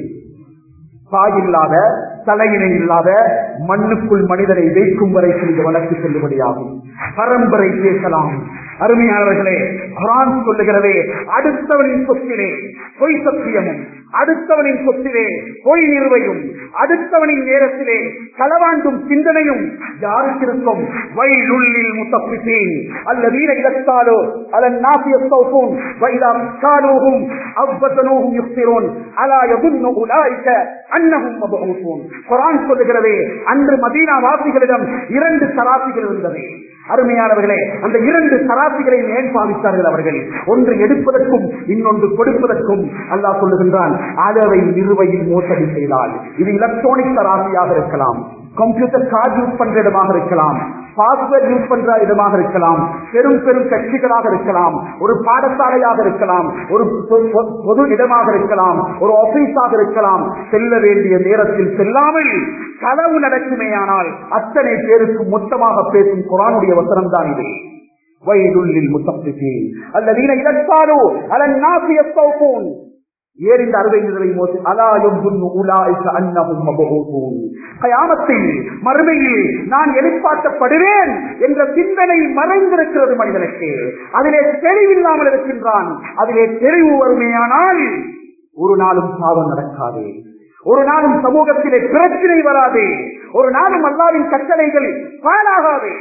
தாயில்லாத தலையினை இல்லாத மண்ணுக்குள் மனிதனை வைக்கும் வரைக்கும் இந்த வழக்கு செல்லுபடியாகும் பரம்பரை பேசலாம் அருமையாளர்களே குரான் சொல்லுகிறதே அடுத்தவனின் சொத்திலே பொய் சத்தியமும் அடுத்தவனின் சொத்திலே பொய் நிறுவையும் அடுத்தவனின் நேரத்திலே களவாண்டும் சிந்தனையும் யாருக்கு இருக்கும் வயலுள்ளில் முத்தப்பித்தேன் அல்லதீன இடத்தாலோ அதன் நாசிய சௌபூன் வைதா காலோகும் அவ்வசனோகும் யுக்திரோன் அலா யதுன்னு உலாய்க்க அன்னகும் மபூசூன் குரான் சொல்லுகிறதே அன்று மதீனா வாசிகளிடம் இரண்டு சராசிகள் இருந்தது அருமையானவர்களே அந்த இரண்டு சராசிகளை ஏன் பாவித்தார்கள் அவர்கள் ஒன்று எடுப்பதற்கும் இன்னொன்று கொடுப்பதற்கும் அல்லாஹ் சொல்லுகின்றான் அளவை நிறுவையில் மோசடி செய்தால் இது எலக்ட்ரானிக் சராசியாக இருக்கலாம் கம்ப்யூட்டர் கார்டு யூஸ் பண்ற இடமாக இருக்கலாம் பாஸ்வேர்ட் யூஸ் பண்ற இடமாக இருக்கலாம் பெரும் பெரும் கட்சிகளாக இருக்கலாம் ஒரு பாடசாலையாக இருக்கலாம் ஒரு பொ- பொ- பொது இடமாக இருக்கலாம் ஒரு ஆபீஸாக இருக்கலாம் செல்ல வேண்டிய நேரத்தில் செல்லாமல் களவு நடக்குமேயானால் அத்தனை பேருக்கு மொத்தமாக பேசும் குரானுடைய வசனம் தான் இது வயதுள்ளில் முத்தப்பித்தேன் அல்லதீன இலக்காரோ அதன் நாசிய சௌபூன் ஏன் இந்த அறுவை நிறுவை மோசி அலாயும் அன்னகும் மபூசூன் கயாமத்தில் மறுமையில் நான் எழுப்பாட்டப்படுவேன் என்ற சிந்தனை மறைந்திருக்கிறது மனிதனுக்கு அதிலே தெளிவில்லாமல் இருக்கின்றான் அதிலே தெளிவு வருமையானால் ஒரு நாளும் பாவம் நடக்காது ஒரு நாளும் சமூகத்திலே பிரச்சனை வராது ஒரு நாளும் அல்லாவின் கட்டளைகள் பாழாகாது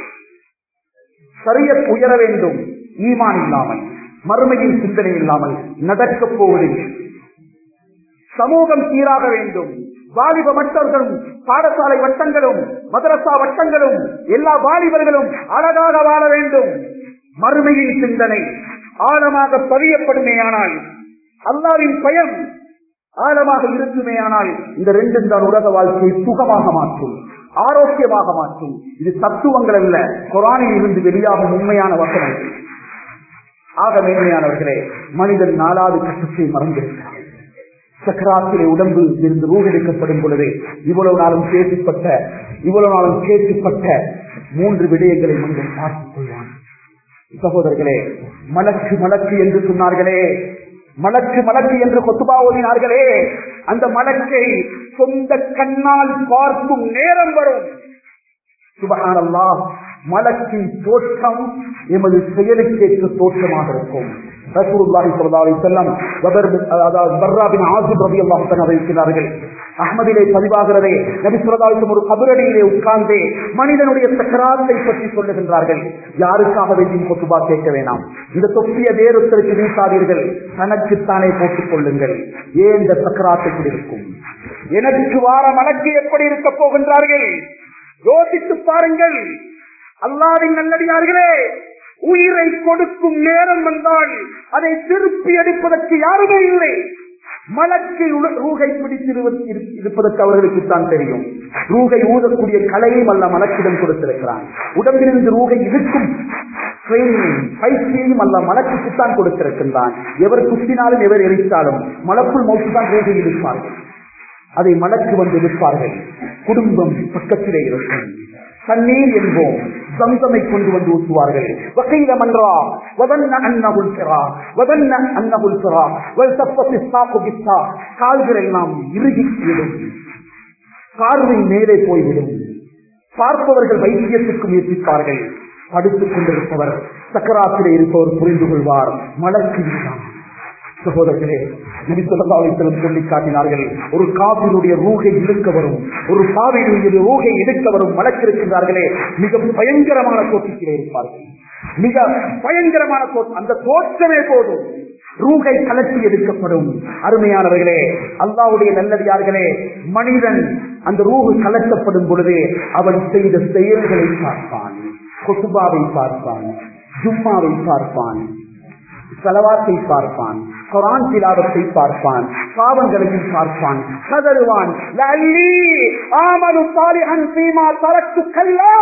சரிய உயர வேண்டும் ஈமான் இல்லாமல் மறுமையின் சிந்தனை இல்லாமல் நடக்கப் போவதில்லை சமூகம் சீராக வேண்டும் வாலிப மற்றவர்களும் பாடசாலை வட்டங்களும் மதரசா வட்டங்களும் எல்லா வாலிபர்களும் அழகாக வாழ வேண்டும் மறுமையின் சிந்தனை ஆழமாக பதியப்படுமேயானால் அல்லாவின் பயம் ஆழமாக இருக்குமேயானால் இந்த ரெண்டும் தான் உலக வாழ்க்கையை சுகமாக மாற்றும் ஆரோக்கியமாக மாற்றும் இது தத்துவங்கள் அல்ல குரானில் இருந்து வெளியாகும் உண்மையான வசனங்கள் ஆக மேன்மையானவர்களே மனிதன் நாலாவது கட்டத்தை மறந்திருக்கிறார் சக்கராத்திலே உடம்பு இருந்து ரூகெடுக்கப்படும் பொழுது இவ்வளவு நாளும் பேசப்பட்ட இவ்வளவு நாளும் கேட்டுப்பட்ட மூன்று விடயங்களை மனிதன் பார்த்துக் கொள்வான் சகோதரர்களே மலக்கு மலக்கு என்று சொன்னார்களே மலக்கு மலக்கு என்று கொத்துபா ஓதினார்களே அந்த மலக்கை சொந்த கண்ணால் பார்க்கும் நேரம் வரும் சுபகானல்லா மலக்கின் தோற்றம் எமது செயலுக்கேற்ற தோற்றமாக இருக்கும் ரசூலுல்லாஹி ஸல்லல்லாஹு அலைஹி வஸல்லம் பபர் அதாவது பர்ரா பின் ஆசிப் ரலியல்லாஹு தஆலா அறிவிக்கிறார்கள் அஹ்மதிலே பதிவாகிறதே நபி ஸல்லல்லாஹு அலைஹி வஸல்லம் ஒரு கபரடியிலே உட்கார்ந்து மனிதனுடைய சக்கராத்தை பற்றி சொல்லுகின்றார்கள் யாருக்காக வேண்டியும் கொத்துபா கேட்க வேண்டாம் இந்த தொப்பிய வேறொருத்தருக்கு வீசாதீர்கள் தனக்குத்தானே போட்டுக் கொள்ளுங்கள் ஏன் இந்த சக்கராத்தை இருக்கும் எனக்கு வார மலக்கு எப்படி இருக்க போகின்றார்கள் யோசித்து பாருங்கள் அல்லாவின் நல்லடியார்களே உயிரை கொடுக்கும் நேரம் வந்தால் அதை திருப்பி அடிப்பதற்கு யாருமே இல்லை மலக்கு உல- ரூகை பிடித்திருவது இருப்பதற்கு அவர்களுக்கு தான் தெரியும் ரூகை ஊதக்கூடிய கலையும் அல்ல மலக்கிடம் கொடுத்திருக்கிறான் உடம்பிலிருந்து ரூகை இருக்கும் ட்ரைனிங் பயிற்சியையும் அல்ல மலக்குத்தான் கொடுத்திருக்கின்றான் எவர் குத்தினாலும் எவர் எரித்தாலும் மலக்குள் மௌத்து தான் ரூகை இருப்பார்கள் அதை மலக்கு வந்து விற்பார்கள் குடும்பம் பக்கத்திலே இருக்கும் தண்ணீர் என்போம் சம்சமை கொண்டு வந்து ஊற்றுவார்கள் வகையில மன்றா வதன்ன அன்னகுல் சிரா வதன்ன அன்னகுல் சிரா வல்தப்பத்தி சாக்கு பிஸ்தா கால்கள் எல்லாம் இறுகிவிடும் பார்வை மேலே போய்விடும் பார்ப்பவர்கள் வைத்தியத்துக்கு முயற்சிப்பார்கள் படுத்துக் கொண்டிருப்பவர் சக்கராத்திலே இருப்பவர் புரிந்து கொள்வார் மலக்கு இதுதான் சகோதரர்களே நபித்தலம் சொல்லி காட்டினார்கள் ஒரு காப்பினுடைய ரூகை இழுக்க வரும் ஒரு பாவினுடைய ரூகை எடுக்க வரும் மலக்கிருக்கிறார்களே மிக பயங்கரமான தோற்றத்திலே இருப்பார்கள் மிக பயங்கரமான தோற்றம் அந்த தோற்றமே போதும் ரூகை கலட்டி எடுக்கப்படும் அருமையானவர்களே அல்லாவுடைய நல்லடியார்களே மனிதன் அந்த ரூகு கலட்டப்படும் பொழுது அவன் செய்த செயல்களை பார்ப்பான் கொசுபாவை பார்ப்பான் ஜும்மாவை பார்ப்பான் செலவாத்தை பார்ப்பான் குரான் திலாவத்தை பார்ப்பான் பாவங்களையும் பார்ப்பான் கதறுவான் லல்லி ஆமனு சாலிஹன் சீமா தரக்கு கல்லா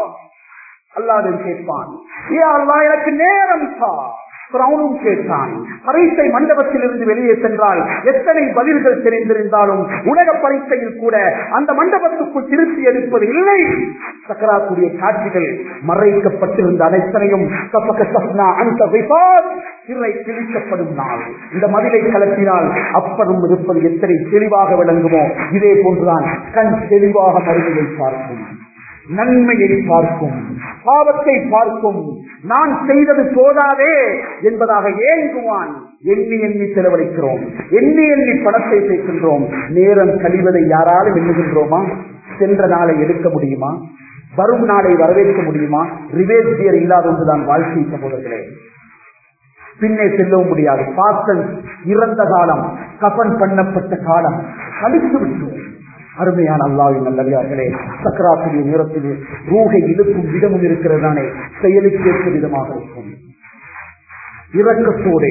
அல்லாதன் கேட்பான் ஏ அல்லா எனக்கு நேரம் தா பிரவுனும் கேட்டான் பரீட்சை மண்டபத்தில் இருந்து வெளியே சென்றால் எத்தனை பதில்கள் தெரிந்திருந்தாலும் உலக பரீட்சையில் கூட அந்த மண்டபத்துக்குள் திருப்பி எடுப்பது இல்லை சக்கராக்குரிய காட்சிகள் மறைக்கப்பட்டிருந்த அனைத்தனையும் கப்பக சப்னா அந்த விபாத் சிறை கிழிக்கப்படும் நாள் இந்த மதிலை கலத்தினால் அப்புறம் இருப்பது எத்தனை தெளிவாக விளங்குமோ இதே போன்றுதான் கண் தெளிவாக மருமையை பார்க்கும் நன்மையை பார்க்கும் பாவத்தை பார்க்கும் நான் செய்தது போதாதே என்பதாக ஏங்குவான் எண்ணி எண்ணி செலவழிக்கிறோம் எண்ணி எண்ணி பணத்தை சேர்க்கின்றோம் நேரம் கழிவதை யாராலும் எண்ணுகின்றோமா சென்ற நாளை எடுக்க முடியுமா வரும் நாளை வரவேற்க முடியுமா ரிவேஜியர் இல்லாத ஒன்றுதான் வாழ்க்கை சகோதரர்களே பின்னே செல்லவும் முடியாது பாசன் இறந்த காலம் கபன் பண்ணப்பட்ட காலம் கழித்து விட்டோம் அருமையான அல்லாவின் நல்லவியார்களே சக்கராத்துடைய நேரத்தில் ரூகை இழுக்கும் விதமும் இருக்கிறதானே செயலுக்கேற்ற விதமாக இருக்கும் இரக்கத்தோடு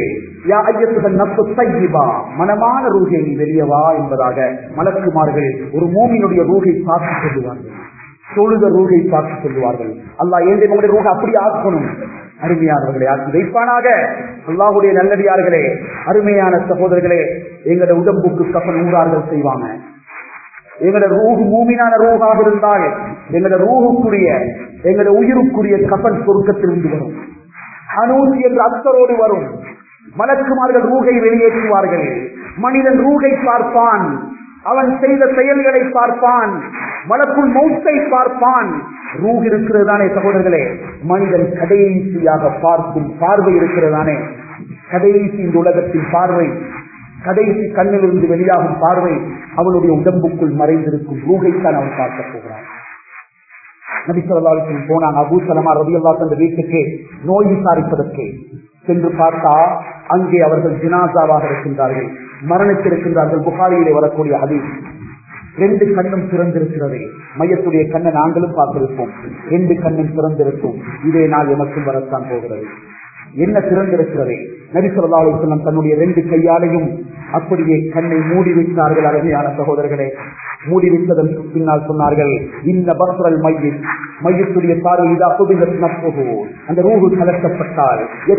மனமான ரூகை நீ வெளியவா என்பதாக மலக்குமார்கள் ஒரு மூமியினுடைய ரூகை பார்த்து சொல்லுவார்கள் தொழுத ரூகை பார்த்து சொல்லுவார்கள் அல்லா ஏன் நம்முடைய ரூகை அப்படி ஆக்கணும் அருமையானவர்களே ஆக்கி வைப்பானாக அல்லாஹுடைய நல்லடியார்களே அருமையான சகோதரர்களே எங்களோட உடம்புக்கு கப்பல் ஊரார்கள் செய்வாங்க எங்களோட ரூஹு மூமினான ரூகாக இருந்தால் எங்களோட ரூஹுக்குரிய எங்களோட உயிருக்குரிய கப்பல் சொருக்கத்திலிருந்து வரும் அனூசி என்ற அத்தரோடு வரும் மலக்குமார்கள் ரூகை வெளியேற்றுவார்கள் மனிதன் ரூகை பார்ப்பான் அவன் செய்த செயல்களை பார்ப்பான் மலக்குள் மௌத்தை பார்ப்பான் ரூஹ் இருக்கிறதானே சகோதரர்களே மனிதன் கடைசியாக பார்க்கும் பார்வை இருக்கிறதானே கடைசி இந்த உலகத்தின் பார்வை கடைசி கண்ணிலிருந்து வெளியாகும் பார்வை அவனுடைய உடம்புக்குள் மறைந்திருக்கும் ரூகைத்தான் அவன் பார்க்க போகிறான் நபிசல்லாவுக்கு போனாங்க அபூ சலமா ரவி அல்லா தந்த வீட்டுக்கு நோய் விசாரிப்பதற்கு சென்று பார்த்தா அங்கே அவர்கள் ஜினாசாவாக இருக்கின்றார்கள் மரணித்திருக்கின்றார்கள் புகாரியிலே வரக்கூடிய ஹதீஸ் ரெண்டு கண்ணும் திறந்திருக்கிறது மையத்துடைய கண்ணை நாங்களும் பார்த்திருப்போம் ரெண்டு கண்ணும் திறந்திருக்கும் இதே நாள் எமக்கும் வரத்தான் போகிறது என்ன திறந்திருக்கிறது நரிசல்லாவுக்கு தன்னுடைய ரெண்டு கையாலையும் அப்படியே கண்ணை மூடி வைத்தார்கள் அருமையான சகோதரர்களே மூடி வைத்ததன் பின்னால் சொன்னார்கள் இந்த பக்ரல் மையம் மையத்துடைய பார்வை இதா புதுகோ அந்த ரூஹு கலக்கப்பட்டால்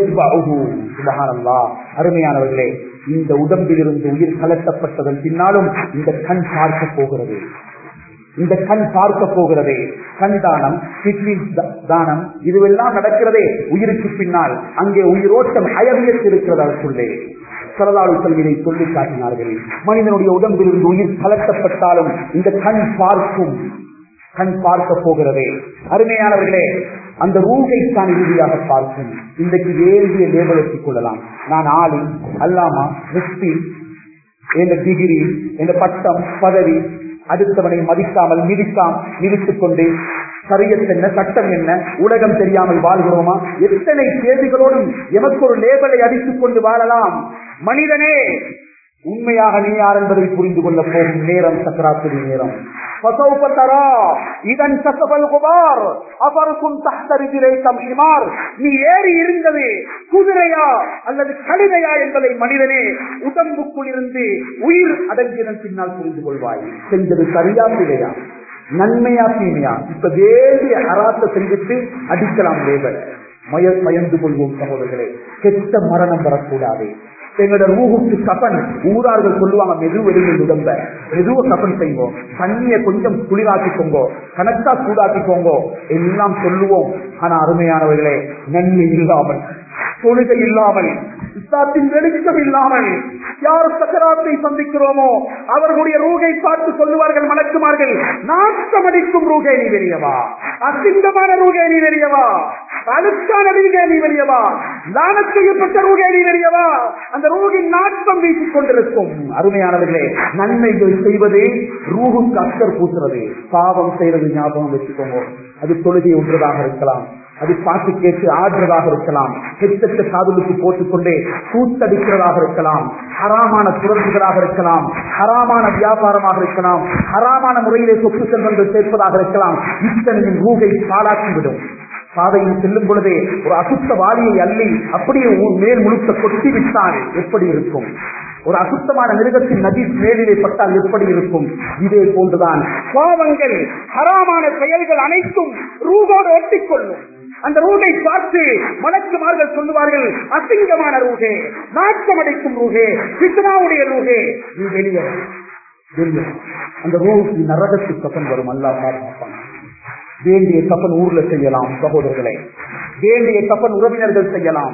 அருமையானவர்களே இந்த உடம்பிலிருந்து உயிர் கலட்டப்பட்டதன் பின்னாலும் இந்த கண் பார்க்க போகிறது இந்த கண் பார்க்க போகிறதே கண் தானம் கிட்னி தானம் இதுவெல்லாம் நடக்கிறதே உயிருக்கு பின்னால் அங்கே உயிரோட்டம் அயவியத்து இருக்கிறது அதற்குள்ளே சரதாளுக்கள் இதை சொல்லி காட்டினார்கள் மனிதனுடைய உடம்பில் இருந்து உயிர் கலட்டப்பட்டாலும் இந்த கண் பார்க்கும் கண் பார்க்க போகிறதே அருமையானவர்களே அந்த ரூகை தான் இறுதியாக பார்க்கும் இன்றைக்கு வேண்டிய லேபல் வச்சுக் கொள்ளலாம் நான் ஆளி அல்லாமா வெஸ்டி என்ற டிகிரி என்ற பட்டம் பதவி அடுத்தவனை மதிக்காமல் மிதிக்காம் மிதித்துக் கொண்டு சரியத் என்ன சட்டம் என்ன உலகம் தெரியாமல் வாழ்கிறோமா எத்தனை கேள்விகளோடும் எமக்கு ஒரு லேபலை அடித்துக் கொண்டு வாழலாம் மனிதனே உண்மையாக நீ யார் என்பதை புரிந்து கொள்ள போகும் நேரம் சக்கராத்துடைய நேரம் இதன் கசபல் குபார் அவருக்கும் தஹ்தரிதிரைக்கம் ஹிமார் நீ ஏறி இருந்தது குதிரையா அல்லது கழுதையா என்பதை மனிதனே உடம்புக்குள் இருந்து உயிர் அடங்கியதன் பின்னால் புரிந்து கொள்வாய் செஞ்சது சரியா பிழையா நன்மையா தீமையா இப்ப வேண்டிய அராத்த செஞ்சுட்டு அடிக்கலாம் லேபல் மய பயந்து கொள்வோம் சகோதரர்களே கெட்ட மரணம் வரக்கூடாது எங்களோட ரூஹுக்கு கபன் ஊரார்கள் சொல்லுவாங்க மெது வெளியில் உடம்ப மெதுவ கபன் செய்வோம் தண்ணிய கொஞ்சம் குளிராக்கிக்கோங்க கணக்கா சூடாக்கிக்கோங்க எல்லாம் சொல்லுவோம் ஆனா அருமையானவர்களே நன்மை இல்லாமல் தொழுகை இல்லாமல் இஸ்லாத்தின் வெளிச்சம் இல்லாமல் யார் சக்கராத்தை சந்திக்கிறோமோ அவர்களுடைய ரூகை பார்த்து சொல்லுவார்கள் மணக்குமார்கள் நாட்டமடிக்கும் ரூகை நீ வெளியவா அசிங்கமான ரூகை நீ வெளியவா அழுக்கான ரூகை நீ வெளியவா தானம் செய்யப்பட்ட ரூகை நீ வெளியவா அந்த ரூகின் நாட்டம் வீசிக் கொண்டிருக்கும் அருமையானவர்களே நன்மைகள் செய்வது ரூகுக்கு அக்கர் பூசுறது பாவம் செய்வது ஞாபகம் வச்சுக்கோங்க அது தொழுகை ஒன்றதாக இருக்கலாம் அது பாட்டு கேட்டு ஆடுறதாக இருக்கலாம் ஹெட்செட்டை காதலுக்கு போட்டுக்கொண்டே கூத்தடிக்கிறதாக இருக்கலாம் ஹராமான துறந்துகளாக இருக்கலாம் ஹராமான வியாபாரமாக இருக்கலாம் ஹராமான முறையிலே சொத்து செல்வங்கள் சேர்ப்பதாக இருக்கலாம் இத்தனையும் ரூகை பாலாக்கிவிடும் பாதையில் செல்லும் பொழுதே ஒரு அசுத்த வாரியை அள்ளி அப்படியே ஊர் மேல் முழுக்க கொட்டி விட்டால் எப்படி இருக்கும் ஒரு அசுத்தமான மிருகத்தின் நதி மேலிலே பட்டால் எப்படி இருக்கும் இதே போன்றுதான் பாவங்கள் ஹராமான செயல்கள் அனைத்தும் ரூகோடு ஒட்டிக்கொள்ளும் அந்த ரூகை பார்த்து மலக்குமார்கள் சொல்லுவார்கள் அசிங்கமான ரூகே நாட்டம் அடைக்கும் ரூகே கிருஷ்ணாவுடைய ரூகே நீ வெளியே வெளியே அந்த ரூஹுக்கு நரகத்து கப்பன் வரும் அல்லா பார்ப்பான் வேண்டிய கப்பன் ஊர்ல செய்யலாம் சகோதரர்களை வேண்டிய கப்பன் உறவினர்கள் செய்யலாம்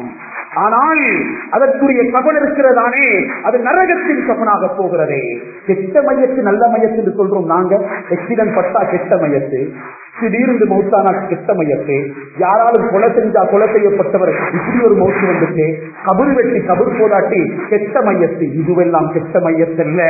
ஆனால் அதற்குரிய கபன் இருக்கிறதானே அது நரகத்தின் கபனாக போகிறதே கெட்ட மையத்து நல்ல மையத்து என்று சொல்றோம் நாங்க எக்சிடென்ட் பட்டா கெட்ட மையத்து திடீர்னு மௌத்தானா கெட்ட மையத்து யாராலும் கொலை செஞ்சா கொலை செய்யப்பட்டவர் இப்படி ஒரு மௌத்து வந்துச்சு கபர் வெட்டி கபர் போதாட்டி கெட்ட மையத்து இதுவெல்லாம் கெட்ட மையத்தல்ல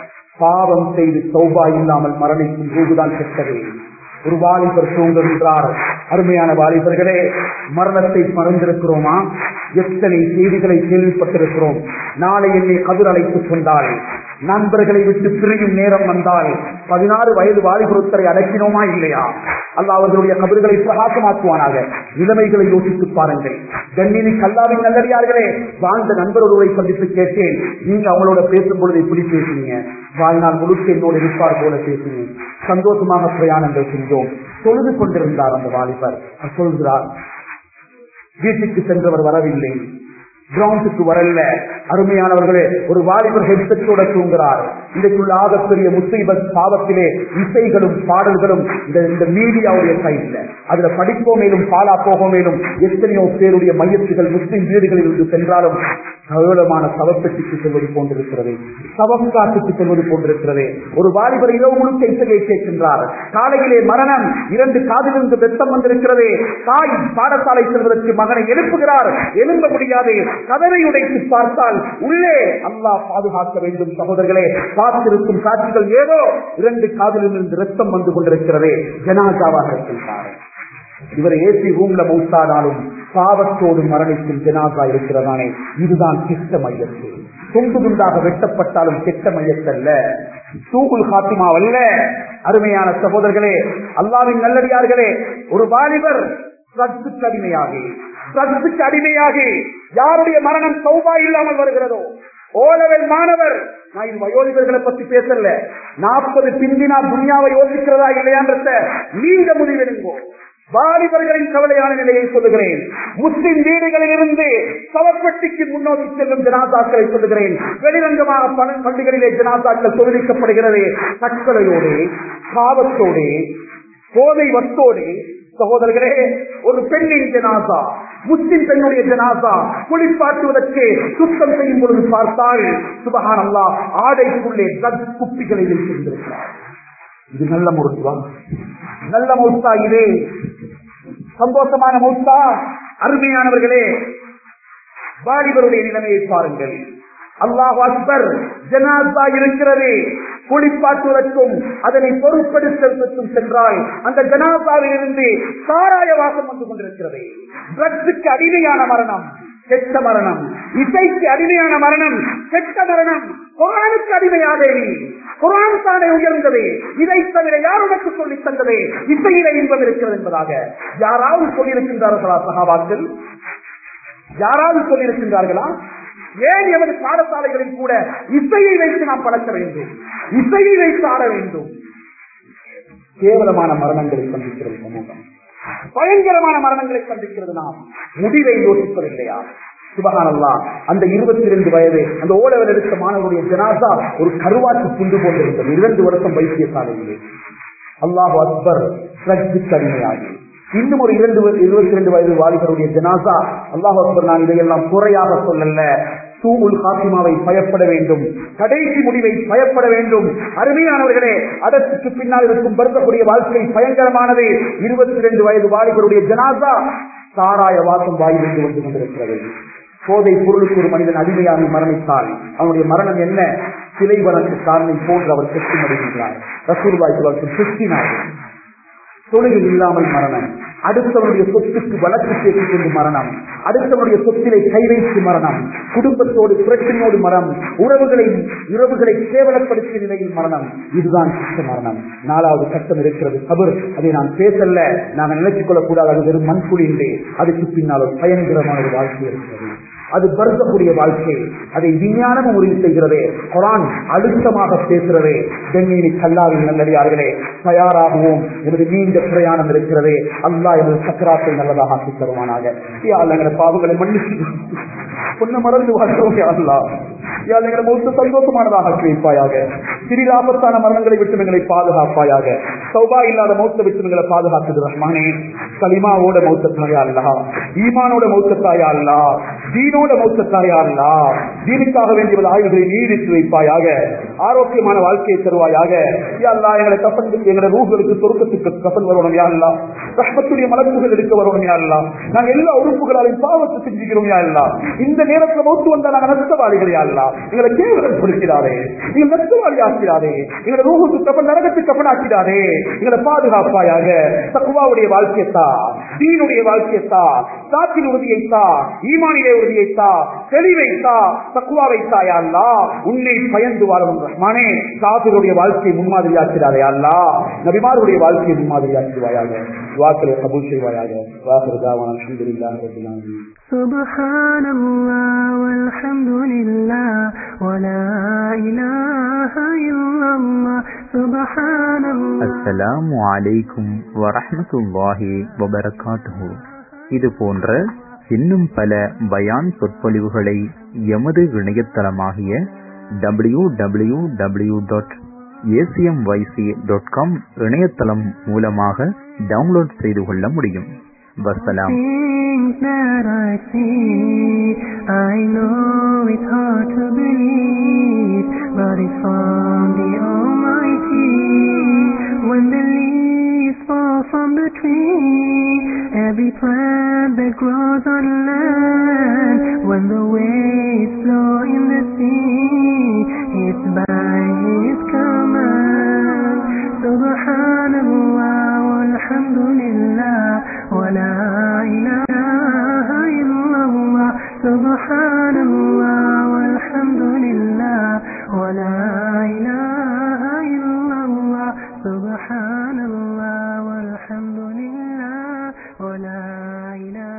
பாவம் செய்து சௌபா இல்லாமல் மரணிக்கும் போதுதான் கெட்டது ஒரு வாலிபர் தூங்குகின்றார் அருமையான வாலிபர்களே மரணத்தை மறந்திருக்கிறோமா எத்தனை செய்திகளை கேள்விப்பட்டிருக்கிறோம் நாளை என்னை கதிர் அழைத்துக் கொண்டால் நண்பர்களை விட்டு பிரியும் நேரம் வந்தால் பதினாறு வயது வாலிபுரத்தரை அடக்கினோமா இல்லையா அல்ல அவர்களுடைய கபர்களை பிரகாசமாக்குவானாக நிலைமைகளை யோசித்து பாருங்கள் கண்ணினி கல்லாவின் நல்லடியார்களே வாழ்ந்த நண்பர் ஒருவரை சந்தித்து கேட்டேன் நீங்க அவங்களோட பேசும் பொழுது இப்படி பேசுனீங்க வாழ்நாள் முழுக்க என்னோடு இருப்பார் போல பேசினேன் சந்தோஷமாக பிரயாணங்கள் செஞ்சோம் தொழுது கொண்டிருந்தார் அந்த வாலிபர் அவர் சொல்கிறார் வீட்டுக்கு சென்றவர் வரவில்லை கிரவுண்டுக்கு வரல அருமையானவர்களே ஒரு வாலிபர் ஹெட்செட்டோட தூங்குறார் இன்றைக்குள்ள ஆகப்பெரிய முசைபத் பாவத்திலே இசைகளும் பாடல்களும் இந்த இந்த மீடியாவுடைய கையில் அதுல படிப்போம் மேலும் பாலா போக மேலும் எத்தனையோ பேருடைய மையத்துகள் முஸ்லிம் வீடுகளில் இருந்து சென்றாலும் கேவலமான சவப்பெட்டிக்கு செல்வது போன்றிருக்கிறது சவம் காட்டுக்கு செல்வது போன்றிருக்கிறது ஒரு வாலிபர் இரவு முழுக்க இசையை கேட்கின்றார் காலையிலே மரணம் இரண்டு காதிலிருந்து வெத்தம் வந்திருக்கிறது தாய் பாடசாலை செல்வதற்கு மகனை எழுப்புகிறார் எழும்ப முடியாது கதவை உடைத்து பார்த்தால் உள்ளே அல்லாஹ் பாதுகாக்க வேண்டும் சகோதரர்களே பார்த்திருக்கும் காட்சிகள் ஏதோ இரண்டு காதிலிருந்து ரத்தம் வந்து கொண்டிருக்கிறது ஜனாதாவாக இருக்கின்றார் இவர் ஏசி ரூம்ல மௌத்தானாலும் பாவத்தோடு மரணிக்கும் ஜனாதா இருக்கிறதானே இதுதான் கிட்ட மையத்து துண்டு துண்டாக வெட்டப்பட்டாலும் கெட்ட மையத்தல்ல சூகுல் காத்திமாவல்ல அருமையான சகோதரர்களே அல்லாவின் நல்லடியார்களே ஒரு வாலிபர் ட்ரக்ஸுக்கு அடிமையாகி ட்ரக்ஸுக்கு அடிமையாகி யாருடைய மரணம் சௌபா இல்லாமல் வருகிறதோ ஓலவல் மாணவர் நான் இது வயோதிபர்களை பத்தி பேசல நாற்பது பிந்தினா துனியாவை யோசிக்கிறதா இல்லையான்றத நீங்க முடிவெடுங்கோ வாலிபர்களின் கவலையான நிலையை சொல்லுகிறேன் முஸ்லிம் வீடுகளில் இருந்து சவப்பட்டிக்கு முன்னோக்கி செல்லும் ஜனாதாக்களை சொல்லுகிறேன் வெளிரங்கமாக பல பள்ளிகளிலே ஜனாதாக்கள் தொழிலிக்கப்படுகிறது தற்கொலையோடு பாவத்தோடு போதை வத்தோடு சகோதரர்களே ஒரு பெண்ணின் ஜனாசா முஸ்லிம் பெண்ணுடைய ஜனாசா குளிப்பாட்டுவதற்கு சுத்தம் செய்யும் பொழுது பார்த்தால் சுபகான் அல்லா ஆடைக்குள்ளே தத் குப்பிகளை வைத்திருந்திருக்கிறார் இது நல்ல மௌத்தா நல்ல மௌத்தா இது சந்தோஷமான மௌத்தா அருமையானவர்களே வாலிபருடைய நிலைமையை பாருங்கள் அல்லாஹ் அக்பர் ஜனாசா இருக்கிறது குளிப்பாட்டுவதற்கும் அதனை பொருட்படுத்துவதற்கும் சென்றால் அந்த ஜனாசாவில் இருந்து சாராய வாசம் வந்து கொண்டிருக்கிறது ட்ரக்ஸுக்கு அடிமையான மரணம் கெட்ட மரணம் இசைக்கு அடிமையான மரணம் கெட்ட மரணம் குரானுக்கு அடிமையாதேவி குரான் தானே உயர்ந்தது இதை தவிர யார் உனக்கு சொல்லித் தந்தது இசையில இன்பம் இருக்கிறது என்பதாக யாராவது சொல்லியிருக்கின்றார்களா சகாபாக்கள் யாராவது சொல்லியிருக்கின்றார்களா ஏன் எமது பாடசாலைகளில் கூட இசையை வைத்து நாம் பழக்க வேண்டும் இசையை வைத்து ஆட வேண்டும் கேவலமான மரணங்களை சந்திக்கிறது சமூகம் பயங்கரமான மரணங்களை சந்திக்கிறது நாம் முடிவை யோசிப்பதில்லையா சுபகானல்லா அந்த இருபத்தி இரண்டு வயது அந்த ஓலவர் எடுத்த மாணவருடைய ஜனாசா ஒரு கருவாட்டு துண்டு போன்றிருந்தது இரண்டு வருஷம் வைத்தியசாலையிலே அல்லாஹ் அக்பர் அடிமையாகி இன்னும் ஒரு இரண்டு இருபத்தி இரண்டு வயது வாலிபருடைய ஜனாசா அல்லாஹ் அக்பர் நான் இதையெல்லாம் குறையாக சொல்லல சூமுல் காசிமாவை பயப்பட வேண்டும் கடைசி முடிவை பயப்பட வேண்டும் அருமையானவர்களே அதற்கு பின்னால் இருக்கும் வருத்தக்கூடிய வாழ்க்கை பயங்கரமானது இருபத்தி இரண்டு வயது வாலிபருடைய ஜனாசா சாராய வாசம் வாயிலிருந்து வந்து கொண்டிருக்கிறது போதை பொருளுக்கு ஒரு மனிதன் அடிமையாக மரணித்தால் அவனுடைய மரணம் என்ன சிலை வனத்து காரணம் போன்று அவர் செத்து மடிகின்றார் ரசூல் வாய்ப்பு சிருஷ்டினார் தொழில் இல்லாமல் மரணம் அடுத்தவனுடைய சொத்துக்கு வழக்கு சேர்த்துக் கொண்டு மரணம் அடுத்தவனுடைய சொத்திலை கை வைத்து மரணம் குடும்பத்தோடு பிரச்சனையோடு மரணம் உறவுகளை உறவுகளை கேவலப்படுத்திய நிலையில் மரணம் இதுதான் கஷ்ட மரணம் நாலாவது கட்டம் இருக்கிறது கபர் அதை நான் பேசல நாங்கள் நினைத்துக் கொள்ளக்கூடாது அது வெறும் மண்குழிந்தே அதுக்கு பின்னால் ஒரு பயங்கரமான ஒரு வாழ்க்கை இருக்கிறது அது வருத்தக்கூடிய வாழ்க்கை அதை விஞ்ஞானமும் உறுதி செய்கிறதே குரான் அழுத்தமாக பேசுகிறதே பெண்மீனி கல்லாவின் நல்லடியார்களே தயாராகுவோம் எனது நீண்ட பிரயாணம் இருக்கிறதே அல்லா எனது சக்கராத்தை நல்லதாக ஆக்கி தருவானாக எங்களை பாவங்களை மன்னிச்சு பொண்ணு மறந்து வாழ்கிறோம் அல்லா எங்களை மௌத்த சந்தோஷமானதாக ஆக்கி வைப்பாயாக சிறிது ஆபத்தான மரணங்களை விட்டு எங்களை பாதுகாப்பாயாக சௌபா இல்லாத மௌத்த விட்டு எங்களை பாதுகாக்குது ரஹ்மானே கலிமாவோட மௌத்தத்தாயா அல்லா ஈமானோட மௌத்தத்தாயா அல்லா தீனோட மௌத்தத்தாயா அல்லா தீனுக்காக வேண்டிய ஆயுதங்களை நீடித்து வைப்பாயாக ஆரோக்கியமான வாழ்க்கையை தருவாயாக யா அல்லா எங்களை கப்பனுக்கு எங்களை ரூகளுக்கு சொருக்கத்துக்கு கப்பன் வரணும் யா அல்லா ரஹ்மத்துடைய மலக்குகள் எடுக்க வரணும் யா அல்லா நாங்க எல்லா உறுப்புகளாலையும் பாவத்தை செஞ்சுக்கிறோம் யா அல்லா இந்த நேரத்துல மௌத்து வந்தா நாங்க நஷ்டவாளிகள் யா அல்லா எங்களை கேவலம் கொடுக்கிறாரே நீங்கள் நஷ்டவாளி ஆக்கிறாரே எங்களை ரூகுக்கு கப்பன் நரகத்துக்கு கப்பன் ஆக்கிறாரே எங்களை பாதுகாப்பாயாக தக்குவாவுடைய வாழ்க்கையத்தா தீனுடைய வாழ்க்கையத்தா சாத்தின் உறுதியைத்தா ஈமானிலே உறுதியைத்தா தெளிவைத்தா தக்குவாவைத்தா யா அல்லா உன்னை பயந்து வாழவும் ரஹ்மானே சாதுருடைய வாழ்க்கையை முன்மாதிரியாக்கிறாரே அல்லா நபிமாருடைய வாழ்க்கையை முன்மாதிரியாக்குவாயாக வாக்களை கபூல் செய்வாயாக வாசருதாவான அல்ஹம்துலில்லாஹி ரப்பில் ஆலமீன் سبحان الله والحمد لله ولا إله إلا الله سبحان الله அஸ்ஸலாமு அலைக்கும் வரஹ்மத்துல்லாஹி வபரகாத்துஹு இது போன்ற இன்னும் பல பயான் சொற்பொழிவுகளை எமது இணையதளமாகிய W W W dot ACMYC dot com இணையதளம் மூலமாக டவுன்லோட் செய்து கொள்ள முடியும் வசலாம் Things that I see, I know it's hard to believe, but it's from the Almighty. When the leaves fall from the tree, every plant that grows on land, when the waves flow in the sea, it's by His command. Subhanallah, walhamdulillah, wa la ilaha illallah. Subhanallah, walhamdulillah, wa la ilaha illallah. Subhanallah, walhamdulillah, wa la ilaha